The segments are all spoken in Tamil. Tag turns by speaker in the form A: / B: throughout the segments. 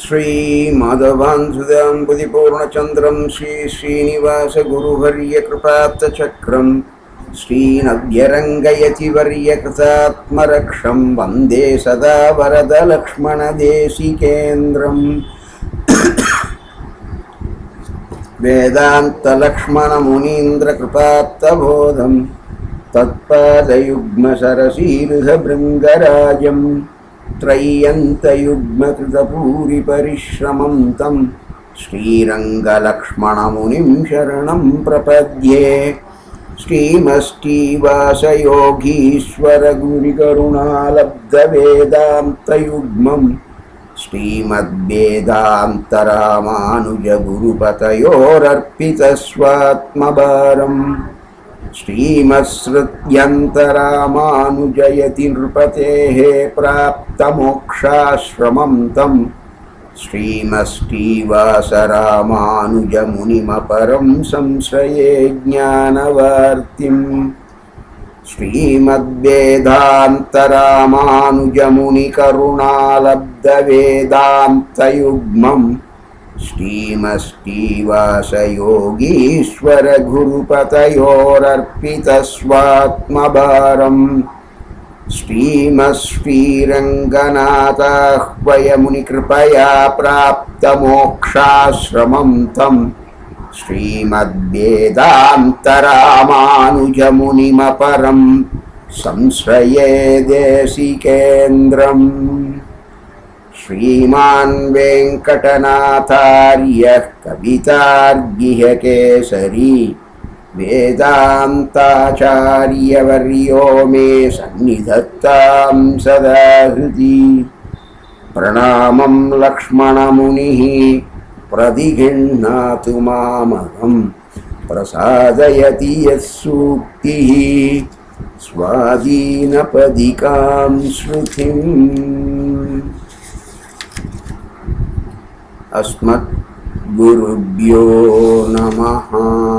A: श्रीमाधवान्सुदाम्बुधिपूर्णचन्द्रं श्रीश्रीनिवासगुरुवर्यकृपात्तचक्रं श्रीनव्यरङ्गयतिवर्यकृतात्मरक्षं वन्दे सदा वरदलक्ष्मणदेशिकेन्द्रम् वेदान्तलक्ष्मणमुनीन्द्रकृपात्तबोधं तत्पादयुग्मसरसीरुहभृङ्गराजं त्रय्यन्तयुग्मकृतभूरिपरिश्रमं तं श्रीरङ्गलक्ष्मणमुनिं शरणं प्रपद्ये श्रीमष्टीवासयोगीश्वरगुरिकरुणालब्धवेदान्तयुग्मम् श्रीमद्वेदान्तरामानुजगुरुपतयोरर्पितस्वात्मभारम् श्रीमत्सृत्यन्तरामानुजयति नृपतेः प्राप्तमोक्षाश्रमं तं श्रीमष्टीवासरामानुजमुनिमपरं संश्रये ज्ञानवार्तिम् श्रीमद्वेदान्तरामानुजमुनिकरुणालब्धवेदान्तयुग्मम् श्रीमष्टीवासयोगीश्वरगुरुपतयोरर्पितस्वात्मभारम् श्रीमश्रीरङ्गनाथाह्वयमुनिकृपया प्राप्तमोक्षाश्रमं तं श्रीमद्वेदान्तरामानुजमुनिमपरं संश्रये देशिकेन्द्रम् श्रीमान् वेङ्कटनाथार्यः कवितार्गिहकेसरी वेदान्ताचार्यवर्यो मे सन्निधत्तां सदा हृदि प्रणामं लक्ष्मणमुनिः प्रतिगृह्णातु मामहं प्रसादयति यः सूक्तिः स्वाधीनपदिकां श्रुतिम् अस्मद्गुरुभ्यो नमः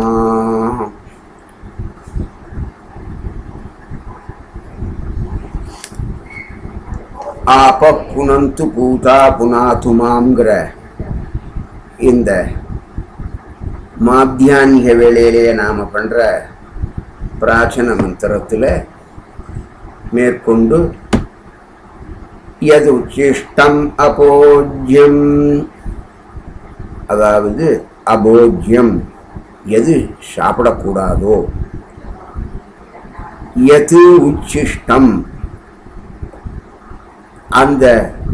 A: ஆப புனந்து பூதா புனாத்துமாங்கிற இந்த மாத்தியானிக வேளையிலேயே நாம் பண்ணுற பிராச்சன மந்திரத்தில் மேற்கொண்டு எது உச்சிஷ்டம் அபோஜ்யம் அதாவது அபோஜ்யம் எது சாப்பிடக்கூடாதோ எது உச்சிஷ்டம் அந்த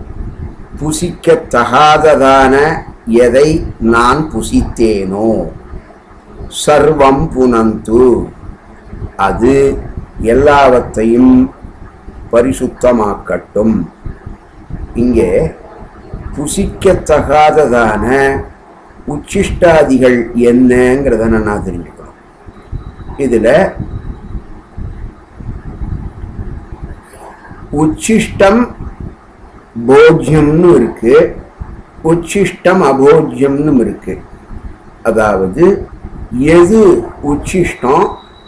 A: புசிக்கத்தகாததான எதை நான் புசித்தேனோ சர்வம் புனந்து அது எல்லாவற்றையும் பரிசுத்தமாக்கட்டும் இங்கே புசிக்கத்தகாததான உச்சிஷ்டாதிகள் என்னங்கிறத நான் தெரிஞ்சுக்கணும் இதில் உச்சிஷ்டம் போஜ்யம்னு இருக்கு உச்சிஷ்டம் அபோஜ்யம்னு இருக்கு அதாவது எது உச்சிஷ்டம்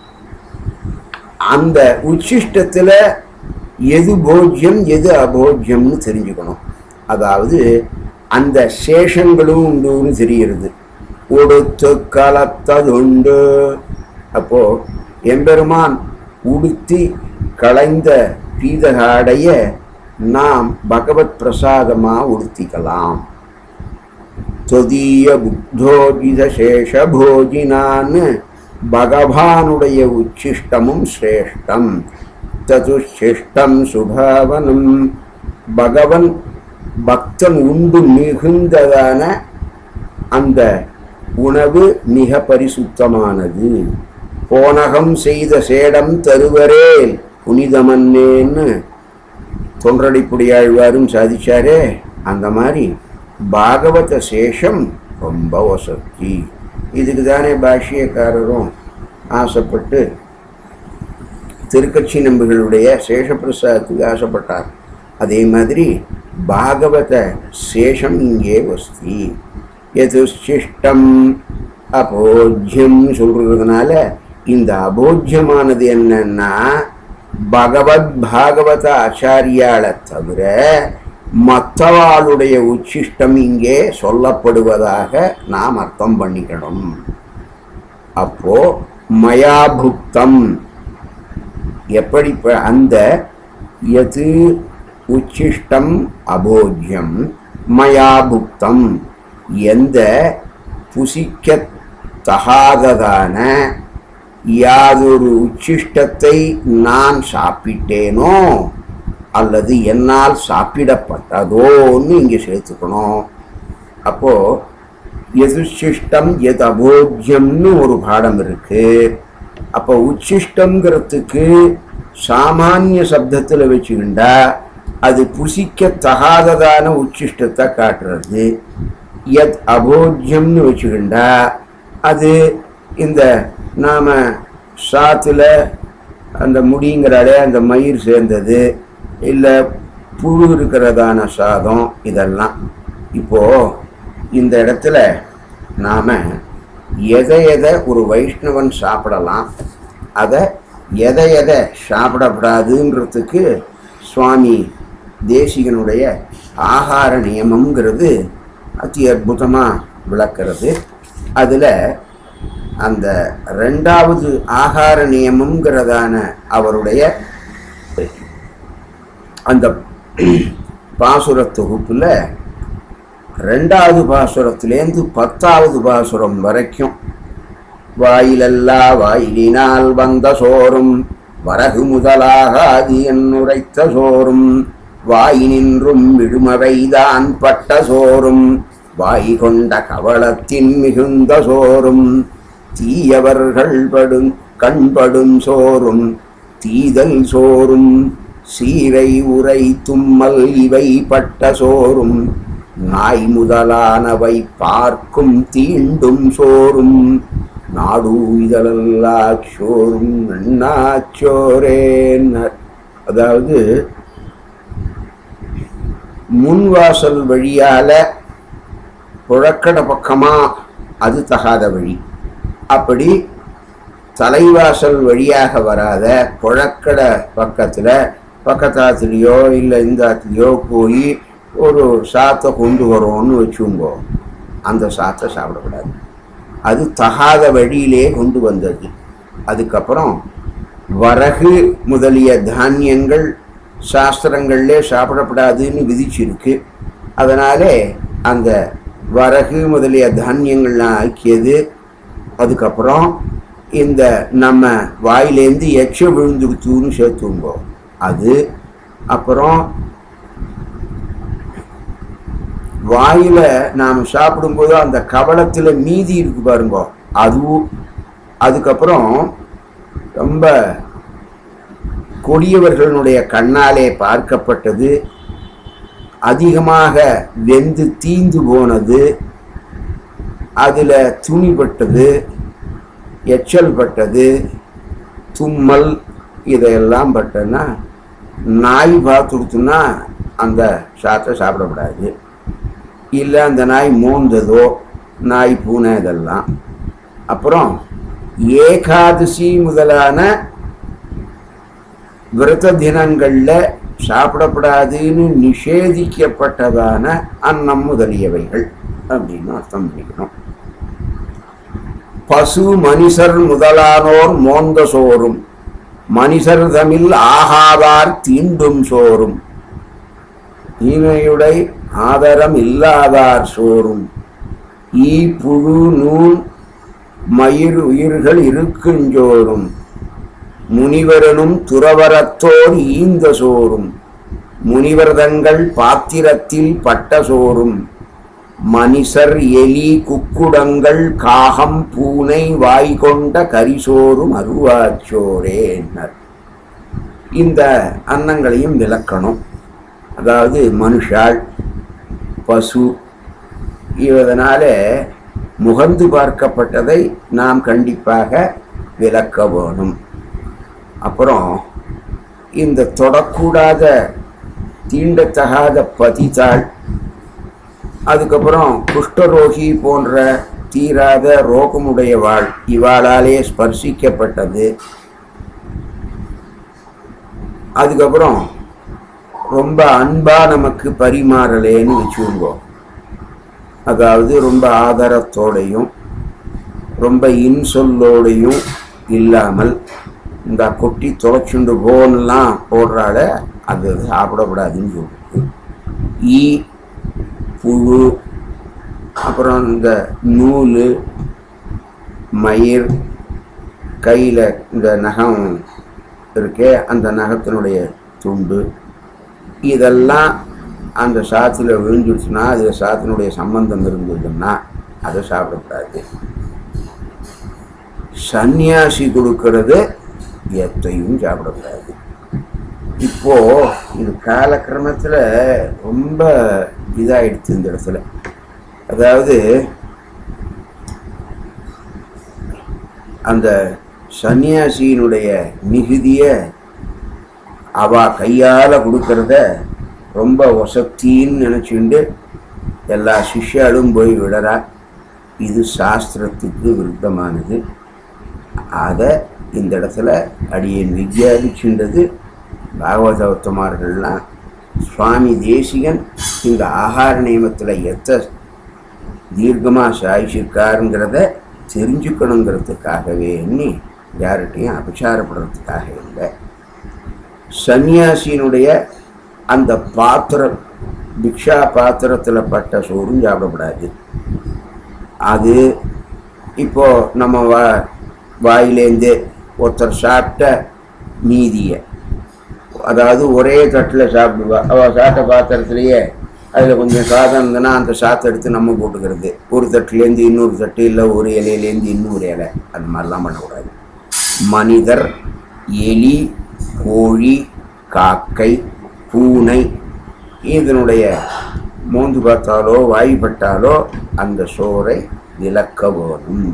A: அந்த உச்சிஷ்டத்தில் எது போஜ்யம் எது அபோஜ்யம்னு தெரிஞ்சுக்கணும் அதாவது அந்த சேஷங்களும் உண்டுன்னு தெரிகிறது உடுத்து கலத்ததுண்டு அப்போ எம்பெருமான் உடுத்தி களைந்த பீதகாடைய நாம் பகவத் பிரசாதமா உடுத்திக்கலாம் தொதிய புத்தோஜித சேஷ போஜினான்னு பகவானுடைய உச்சிஷ்டமும் சிரேஷ்டம் ததுஷிஷ்டம் சுபாவனம் பகவன் பக்தன் உண்டு மிகுந்ததான அந்த உணவு மிக பரிசுத்தமானது போனகம் செய்த சேடம் தருவரேல் புனிதமன்னேன்னு தொன்றடிப்புடியாழ்வாரும் சாதிச்சாரே அந்த மாதிரி பாகவத சேஷம் ரொம்ப வசதி இதுக்கு தானே பாஷ்யக்காரரும் ஆசைப்பட்டு திருக்கட்சி நம்பிகளுடைய சேஷப்பிரசாதத்துக்கு ஆசைப்பட்டார் அதே மாதிரி பாகவத சேஷம் இங்கே வஸ்தி எதுஷ்டிஷ்டம் அபோஜ்யம் சொல்றதுனால இந்த அபோஜ்யமானது என்னன்னா பகவத் பாகவத ஆச்சாரியால தவிர மற்றவாளுடைய உச்சிஷ்டம் இங்கே சொல்லப்படுவதாக நாம் அர்த்தம் பண்ணிக்கணும் அப்போ மயாபுக்தம் எப்படி ப- அந்த எது உச்சிஷ்டம் அபோஜ்யம் மயாபுக்தம் எந்த புசிக்கத் தகாததான யாதொரு உச்சிஷ்டத்தை நான் சாப்பிட்டேனோ அல்லது என்னால் சாப்பிடப்பட்டதோன்னு இங்கே சேர்த்துக்கணும் அப்போ எதுச்சிஷ்டம் எது அபோஜ்யம்னு ஒரு பாடம் இருக்கு அப்போ உச்சிஷ்டங்கிறதுக்கு சாமானிய சப்தத்தில் வச்சுக்கிண்டா அது புசிக்க தகாததான உச்சிஷ்டத்தை காட்டுறது எத் அபோஜ்யம்னு வச்சுக்கிண்டா அது இந்த நாம சாத்துல அந்த முடிங்கிறாலே அந்த மயிர் சேர்ந்தது இல்லை புழு இருக்கிறதான சாதம் இதெல்லாம் இப்போ இந்த இடத்துல நாம எதை எதை ஒரு வைஷ்ணவன் சாப்பிடலாம் அதை எதை எதை சாப்பிடக்கூடாதுன்றதுக்கு சுவாமி தேசிகனுடைய ஆகார நியமம்ங்கிறது அதி அற்புதமாக விளக்கிறது அதில் அந்த ரெண்டாவது ஆகார நியமம்ங்கிறதான அவருடைய அந்த பாசுர தொகுப்புல ரெண்டாவது பாசுரத்திலேருந்து பத்தாவது பாசுரம் வரைக்கும் வாயிலல்லா வாயிலினால் வந்த சோறும் வரகு முதலாக அது என்னுரைத்த சோறும் வாயினின்றும் விடுமவைதான் பட்ட சோறும் வாய் கொண்ட கவளத்தின் மிகுந்த சோறும் தீயவர்கள் படும் கண்படும் சோறும் தீதல் சோறும் சீரை உரை தும்மல் இவை பட்ட சோறும் நாய் முதலானவை பார்க்கும் தீண்டும் சோறும் நாடு இதழல்லா சோறும் எண்ணாச்சோரேன்னர் அதாவது முன்வாசல் வழியால புழக்கடை பக்கமா அது தகாத வழி அப்படி தலைவாசல் வழியாக வராத புழக்கடை பக்கத்துல பக்கத்தாத்துலேயோ இல்லை இந்த ஆத்துலையோ போய் ஒரு சாத்தை கொண்டு வரோன்னு வச்சுங்கோ அந்த சாத்தை சாப்பிடக்கூடாது அது தகாத வழியிலே கொண்டு வந்தது அதுக்கப்புறம் வரகு முதலிய தானியங்கள் சாஸ்திரங்கள்லே சாப்பிடப்படாதுன்னு விதிச்சிருக்கு அதனாலே அந்த வரகு முதலிய தானியங்கள்லாம் ஆக்கியது அதுக்கப்புறம் இந்த நம்ம வாயிலேருந்து எச்ச விழுந்துடுத்துன்னு சேர்த்துங்கோ அது அப்புறம் வாயில நாம் சாப்பிடும்போது அந்த கவளத்தில் மீதி இருக்கு பாருங்க அதுவும் அதுக்கப்புறம் ரொம்ப கொடியவர்களுடைய கண்ணாலே பார்க்கப்பட்டது அதிகமாக வெந்து தீந்து போனது அதில் துணிப்பட்டது எச்சல் பட்டது தும்மல் இதையெல்லாம் பட்டன்னா நாய் பார்த்துடுத்துன்னா அந்த சாத்தை சாப்பிடக்கூடாது இல்லை அந்த நாய் மோந்ததோ நாய் பூனை இதெல்லாம் அப்புறம் ஏகாதசி முதலான விரத தினங்களில் சாப்பிடப்படாதுன்னு நிஷேதிக்கப்பட்டதான அன்னம் முதலியவைகள் அப்படின்னு அர்த்தம் பண்ணிக்கணும் பசு மனுஷர் முதலானோர் மோந்த சோறும் மனுஷர் தமிழ் ஆகாதார் தீண்டும் சோறும் ஈமையுடை ஆதரம் இல்லாதார் சோறும் ஈ புழு நூன் மயிர் உயிர்கள் இருக்குஞ்சோறும் முனிவரனும் துறவரத்தோர் ஈந்த சோறும் முனிவர்தங்கள் பாத்திரத்தில் பட்ட சோறும் மனிசர் எலி குக்குடங்கள் காகம் பூனை வாய் கொண்ட கரிசோறும் அருவாச்சோரேன்னர் இந்த அன்னங்களையும் விளக்கணும் அதாவது மனுஷாள் பசு இதனால முகந்து பார்க்கப்பட்டதை நாம் கண்டிப்பாக விளக்க வேணும் அப்புறம் இந்த தொடக்கூடாத தீண்டத்தகாத பதித்தாள் அதுக்கப்புறம் குஷ்டரோகி போன்ற தீராத ரோகமுடையவாள் இவாளாலே ஸ்பர்சிக்கப்பட்டது அதுக்கப்புறம் ரொம்ப அன்பா நமக்கு பரிமாறலேன்னு வச்சுக்கோங்க அதாவது ரொம்ப ஆதரத்தோடையும் ரொம்ப இன்சொல்லோடையும் இல்லாமல் இந்த கொட்டி தொலைச்சுண்டு போன்லாம் போடுறால அது சாப்பிடக்கூடாதுன்னு சொல்லுது ஈ புழு அப்புறம் இந்த நூல் மயிர் கையில் இந்த நகம் இருக்கே அந்த நகத்தினுடைய துண்டு இதெல்லாம் அந்த சாத்தில் விழுந்துடுச்சுன்னா அது சாத்தினுடைய சம்பந்தம் இருந்ததுன்னா அதை சாப்பிடக்கூடாது சந்நியாசி கொடுக்கறது எத்தையும் சாப்பிடக்கூடாது இப்போ இது காலக்கிரமத்தில் ரொம்ப இதாயிடுச்சு இந்த இடத்துல அதாவது அந்த சன்னியாசியினுடைய மிகுதிய அவ கையால் கொடுக்கறத ரொம்ப வசத்தின்னு நினச்சிண்டு எல்லா சிஷ்யாலும் போய் விடறா இது சாஸ்திரத்துக்கு விருத்தமானது அதை இந்த இடத்துல அடியேன் வித்யாபிச்சுன்றது பாகவத உத்தமார்கள்லாம் சுவாமி தேசிகன் இந்த ஆகார நியமத்தில் எத்த தீர்க்கமாக சாய்ச்சிருக்காருங்கிறத தெரிஞ்சுக்கணுங்கிறதுக்காகவே எண்ணி யார்கிட்டையும் அபச்சாரப்படுறதுக்காக இல்லை சன்னியாசியினுடைய அந்த பாத்திரம் பிக்ஷா பாத்திரத்தில் பட்ட சோறும் சாப்பிடக்கூடாது அது இப்போ நம்ம வா வாயிலேருந்து ஒருத்தர் சாப்பிட்ட மீதியை அதாவது ஒரே தட்டில் சாப்பிடுவா அவள் சாப்பிட்ட பாத்திரத்திலேயே அதில் கொஞ்சம் சாதம் இருந்ததுன்னா அந்த சாத்தை எடுத்து நம்ம போட்டுக்கிறது ஒரு தட்டுலேருந்து இன்னொரு தட்டு இல்லை ஒரு இலையிலேருந்து இன்னொரு இலை அது மாதிரிலாம் பண்ணக்கூடாது மனிதர் எலி கோழி காக்கை பூனை இதனுடைய மோந்து பார்த்தாலோ வாய்ப்பட்டாலோ அந்த சோறை விளக்க வேணும்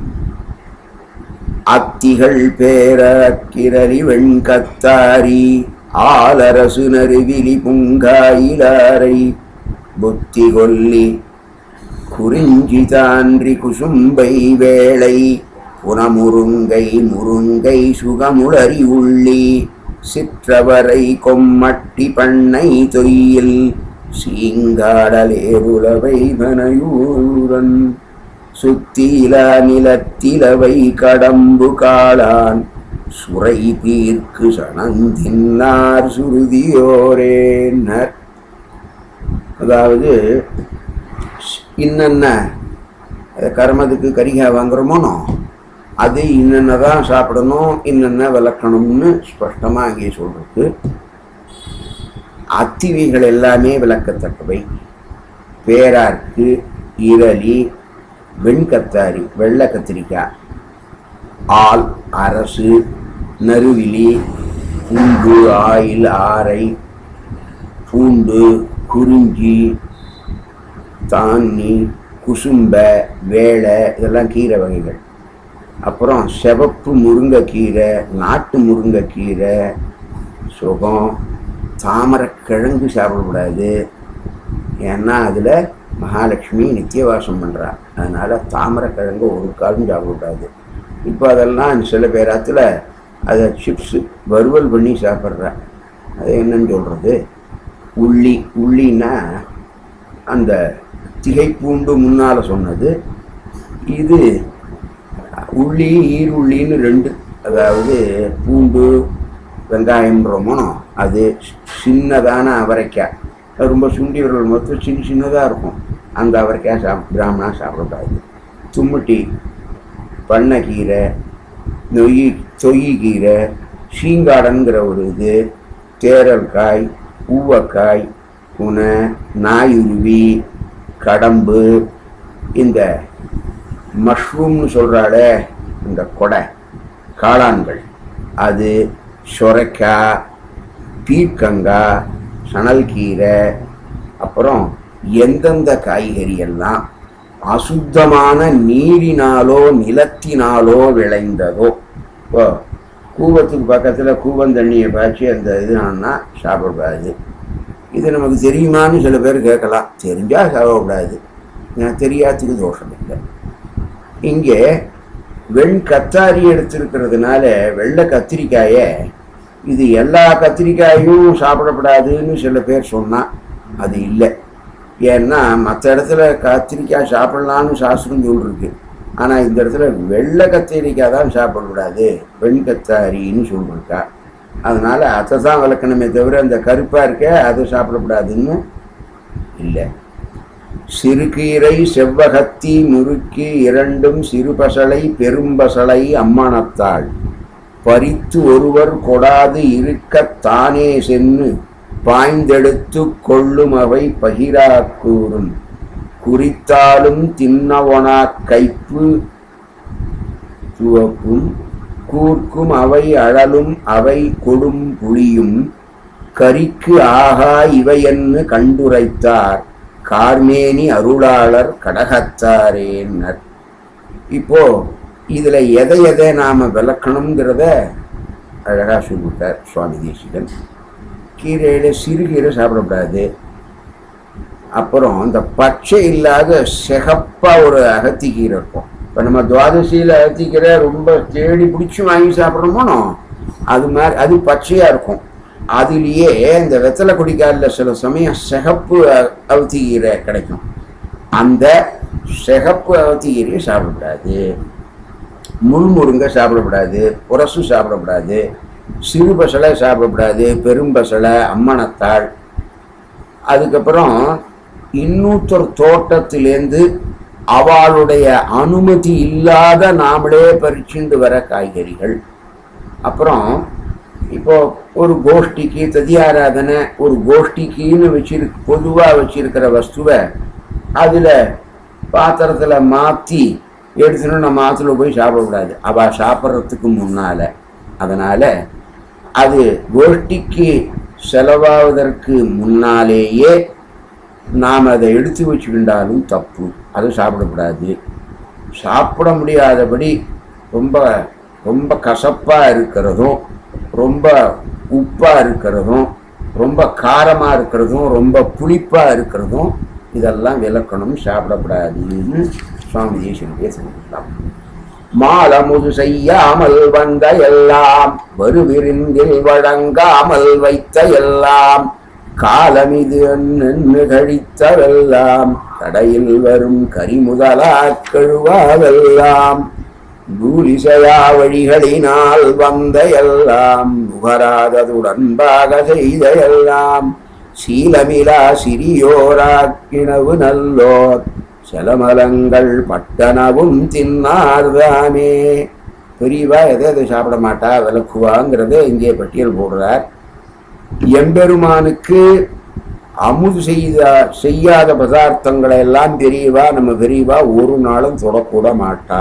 A: அத்திகள் பேரக்கிரரி வெண்கத்தாரி ஆலரசு நறுவிலி புங்காயிலாரை புத்தி கொல்லி குறிஞ்சி தான்றி குசும்பை வேளை புனமுருங்கை முருங்கை சுகமுளரி உள்ளி சிற்றவரை கொம்மட்டி பண்ணை தொய்யில் சீங்காடலேருளவை மனையூரன் சுத்தில நிலத்திலவை கடம்பு காளான் சுரை தீர்க்கு சனந்தின்னார் சுருதியோரேன்னர் அதாவது இன்னென்ன கர்மத்துக்கு கரிகா வாங்குறோமோனோ அது இன்னென்ன தான் சாப்பிடணும் இன்னென்ன விளக்கணும்னு ஸ்பஷ்டமாக அங்கே சொல்றது அத்திவைகள் எல்லாமே விளக்கத்தக்கவை பேரார்க்கு இரளி வெண்கத்தாரி வெள்ளை கத்திரிக்காய் ஆல் அரசு நறுவிலி பூண்டு ஆயில் ஆரை பூண்டு குறிஞ்சி தான்னி குசும்ப வேலை இதெல்லாம் கீரை வகைகள் அப்புறம் செவப்பு முருங்கைக்கீரை நாட்டு முருங்கைக்கீரை சுகம் தாமரைக்கிழங்கு சாப்பிடக்கூடாது ஏன்னா அதில் மகாலட்சுமி நித்தியவாசம் பண்ணுறா அதனால் தாமரைக்கிழங்கு ஒரு காலும் சாப்பிடக்கூடாது இப்போ அதெல்லாம் சில பேராத்தில் அதை சிப்ஸு வறுவல் பண்ணி சாப்பிட்றா அது என்னன்னு சொல்கிறது உள்ளி உள்ளின்னா அந்த திகைப்பூண்டு முன்னால் சொன்னது இது உள்ளி ஈருள்ளின்னு ரெண்டு அதாவது பூண்டு வெங்காயம்ன்றோமோ அது சின்னதான அவரைக்காய் அது ரொம்ப சுண்டி விரல் மொத்தம் சின்ன சின்னதாக இருக்கும் அந்த அவரைக்காய் சாப் பிராமணா சாப்பிடக்கூடாது தும்முட்டி பண்ணைக்கீரை நொய்யி தொய்யீக்கீரை சீங்காடன்கிற ஒரு இது தேரல்காய் பூவக்காய் புனை நாயுருவி கடம்பு இந்த மஷ்ரூம்னு சொல்கிறாளே இந்த கொடை காளான்கள் அது சொரைக்காய் பீர்க்கங்காய் சணல்கீரை அப்புறம் எந்தெந்த காய்கறி எல்லாம் அசுத்தமான நீரினாலோ நிலத்தினாலோ விளைந்ததோ இப்போ கூவத்துக்கு பக்கத்தில் கூவந்தண்ணியை பாய்ச்சி அந்த இது ஆனா சாப்பிடக்கூடாது இது நமக்கு தெரியுமான்னு சில பேர் கேட்கலாம் தெரிஞ்சால் சாப்பிடக்கூடாது எனக்கு தெரியாததுக்கு தோஷம் இல்லை இங்கே வெண் கத்தாரி எடுத்திருக்கிறதுனால வெள்ளை கத்திரிக்காயை இது எல்லா கத்திரிக்காயும் சாப்பிடக்கூடாதுன்னு சில பேர் சொன்னா அது இல்லை ஏன்னா மற்ற இடத்துல கத்திரிக்காய் சாப்பிடலான்னு சாஸ்திரம் சொல்லிருக்கு ஆனால் இந்த இடத்துல வெள்ளை கத்திரிக்காய் தான் சாப்பிடக்கூடாது வெண் கத்தாரின்னு சொல்லிருக்கா அதனால அதை தான் விளக்கணுமே தவிர இந்த கருப்பாக இருக்க அதை சாப்பிடக்கூடாதுன்னு இல்லை சிறுகீரை செவ்வகத்தி முறுக்கி இரண்டும் சிறுபசலை பெரும்பசலை அம்மானத்தாள் பறித்து ஒருவர் கொடாது இருக்கத் தானே சென்று பாய்ந்தெடுத்து கொள்ளும் அவை பகிராக்கூறும் குறித்தாலும் தின்னவனா கைப்பு துவப்பும் கூர்க்கும் அவை அழலும் அவை கொடும் புளியும் கரிக்கு ஆகா இவையென்னு கண்டுரைத்தார் கார்மேனி அருளாளர் கடகத்தாரேன்னர் இப்போ இதுல எதை எதை நாம விளக்கணுங்கிறத அழகா சொல்லிவிட்டார் சுவாமி தேசிகன் கீரையில சிறுகீரை சாப்பிடக்கூடாது அப்புறம் இந்த பச்சை இல்லாத சிகப்பா ஒரு அகத்தி கீரை இருக்கும் இப்போ நம்ம துவாதசியில் அகத்தி கீரை ரொம்ப தேடி பிடிச்சி வாங்கி சாப்பிட்றோமோ அது மாதிரி அது பச்சையா இருக்கும் அதுலேயே இந்த வெத்தலை கொடிக்காலில் சில சமயம் சிகப்பு அ- அவுத்தி கீரை கிடைக்கும் அந்த சிகப்பு அவுத்தி கீரையை சாப்பிடக்கூடாது முள்முருங்கை சாப்பிடக்கூடாது புரசு சாப்பிடக்கூடாது சிறு பசலை சாப்பிடக்கூடாது பெரும்பசலை அம்மணத்தாள் அதுக்கப்புறம் இன்னொருத்தர் தோட்டத்திலேருந்து அவளுடைய அனுமதி இல்லாத நாமளே பறிச்சுண்டு வர காய்கறிகள் அப்புறம் இப்போ ஒரு கோஷ்டிக்கு ததியாராதனை ஒரு கோஷ்டிக்குன்னு வச்சிருக்கு பொதுவாக வச்சிருக்கிற வஸ்துவை அதில் பாத்திரத்தில் மாற்றி எடுத்துன்னு நம்ம ஆற்றுல போய் சாப்பிடக்கூடாது அவள் சாப்பிட்றதுக்கு முன்னால் அதனால் அது கோஷ்டிக்கு செலவாவதற்கு முன்னாலேயே நாம் அதை எடுத்து வச்சுக்கிட்டாலும் தப்பு அது சாப்பிடக்கூடாது சாப்பிட முடியாதபடி ரொம்ப ரொம்ப கசப்பாக இருக்கிறதும் ரொம்ப உப்பாக இருக்கிறதும் ரொம்ப காரமாக இருக்கிறதும் ரொம்ப புளிப்பாக இருக்கிறதும் இதெல்லாம் விளக்கணும் சாப்பிடக்கூடாதுன்னு சுவாமி தேசியனுடைய சொல்லிக்கலாம் மாலமுது செய்யாமல் வந்த எல்லாம் வருவிருந்தில் வழங்காமல் வைத்த எல்லாம் காலமிது நின்று கழித்தவெல்லாம் கடையில் வரும் கரிமுதலா கழுவாவெல்லாம் பூலிசையா வழிகளினால் வந்த எல்லாம் நுகராததுடன்பாக செய்த எல்லாம் சீலமிலா சிறியோராக்கினவு நல்லோர் செலமலங்கள் பட்டனவும் தின்னார்தானே பெரியவா எதை எதை சாப்பிட மாட்டா விளக்குவாங்கிறத இங்கே பட்டியல் போடுறார் எம்பெருமானுக்கு அமுது செய்த செய்யாத பதார்த்தங்களை எல்லாம் பெரியவா நம்ம பெரியவா ஒரு நாளும் தொடக்கூட மாட்டா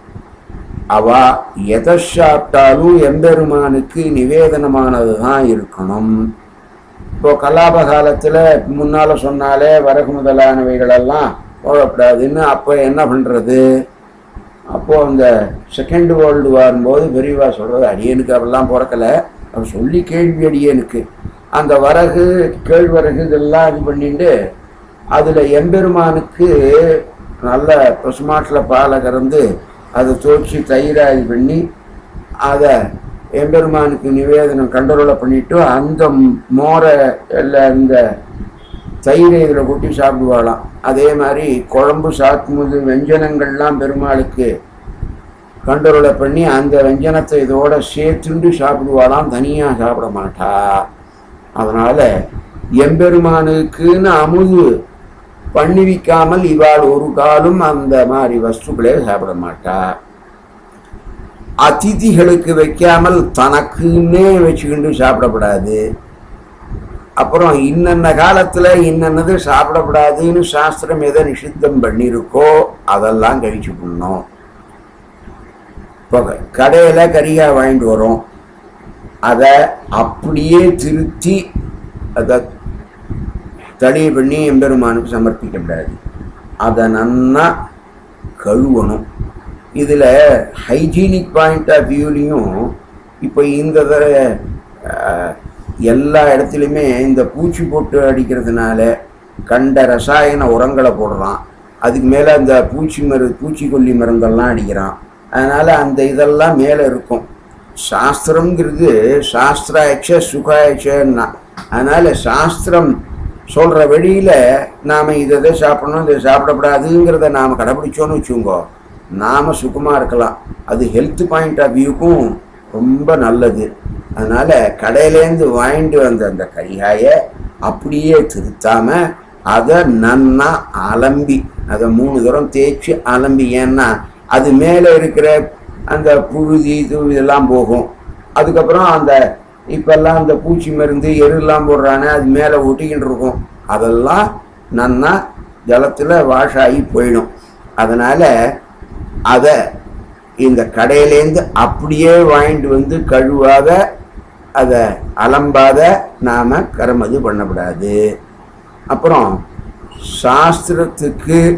A: அவ எதை சாப்பிட்டாலும் எம்பெருமானுக்கு நிவேதனமானது தான் இருக்கணும் இப்போ கலாப காலத்தில் முன்னால் சொன்னாலே வரகு முதலானவைகளெல்லாம் போடக்கூடாதுன்னு அப்போ என்ன பண்ணுறது அப்போது அந்த செகண்ட் வேர்ல்டு வாரும்போது பெரியவா சொல்கிறது அடியனுக்கு அவெல்லாம் பிறக்கலை அவர் சொல்லி கேள்வி அடியனுக்கு அந்த வரகு கேழ்வரகு இதெல்லாம் இது பண்ணிட்டு அதில் எம்பெருமானுக்கு நல்ல பசுமாட்டில் பாலை கறந்து அதை துவச்சி தயிராக இது பண்ணி அதை எம்பெருமானுக்கு நிவேதனம் கண்டரோலை பண்ணிட்டு அந்த மோரை இல்லை இந்த தயிரை இதில் கொட்டி சாப்பிடுவாளாம் அதே மாதிரி குழம்பு சாத்துமுது வெஞ்சனங்கள்லாம் பெருமாளுக்கு கண்டரோலை பண்ணி அந்த வெஞ்சனத்தை இதோட சேர்த்துண்டு சாப்பிடுவாளாம் தனியாக சாப்பிட மாட்டா அதனால எம்பெருமானுக்குன்னு அமுது பண்ணி வைக்காமல் இவாள் ஒரு காலும் அந்த மாதிரி வஸ்துக்களே சாப்பிட மாட்டா அதிதிகளுக்கு வைக்காமல் தனக்குன்னே வச்சுக்கிண்டு சாப்பிடக்கூடாது அப்புறம் இன்னென்ன காலத்துல இன்னென்னது சாப்பிடக்கூடாதுன்னு சாஸ்திரம் எதை நிஷித்தம் பண்ணியிருக்கோ அதெல்லாம் கழிச்சு பண்ணோம் இப்போ கடையில கரிகாய் வாங்கிட்டு வரோம் அதை அப்படியே திருத்தி அதை தடை பண்ணி எம்பெருமானுக்கு சமர்ப்பிக்கப்படாது அதை நன்னா கழுவணும் இதில் ஹைஜீனிக் பாயிண்ட் ஆஃப் வியூலையும் இப்போ இந்த தர- அஹ், எல்லா இடத்துலையுமே இந்த பூச்சி போட்டு அடிக்கிறதுனால கண்ட ரசாயன உரங்களை போடுறான் அதுக்கு மேலே அந்த பூச்சி மரு பூச்சிக்கொல்லி மருந்தெல்லாம் அடிக்கிறான் அதனால் அந்த இதெல்லாம் மேலே இருக்கும் சாஸ்திரம்ங்கிறது சாஸ்திராயச்ச சுகாயச்சன்னா அதனால சாஸ்திரம் சொல்ற வழியில நாம இதை இதை சாப்பிடணும் இதை சாப்பிடக்கூடாதுங்கிறத நாம கடைபிடிச்சோன்னு வச்சுக்கோங்க நாம சுகமா இருக்கலாம் அது ஹெல்த் பாயிண்ட் ஆஃப் வியூக்கும் ரொம்ப நல்லது அதனால கடையிலேருந்து வாங்கிட்டு வந்த அந்த கரிகாயை அப்படியே திருத்தாம அதை நன்னா அலம்பி அதை மூணு தரம் தேய்ச்சி அலம்பி ஏன்னா அது மேலே இருக்கிற அந்த புழுதி இது இதெல்லாம் போகும் அதுக்கப்புறம் அந்த இப்பெல்லாம் அந்த பூச்சி மருந்து எருலாம் போடுறானே அது மேலே ஒட்டிக்கிட்டு இருக்கும் அதெல்லாம் நன்னா ஜலத்தில் வாஷ் ஆகி போயிடும் அதனால் அதை இந்த கடையிலேருந்து அப்படியே வாங்கிட்டு வந்து கழுவாத அதை அலம்பாத நாம் கரமது பண்ணக்கூடாது அப்புறம் சாஸ்திரத்துக்கு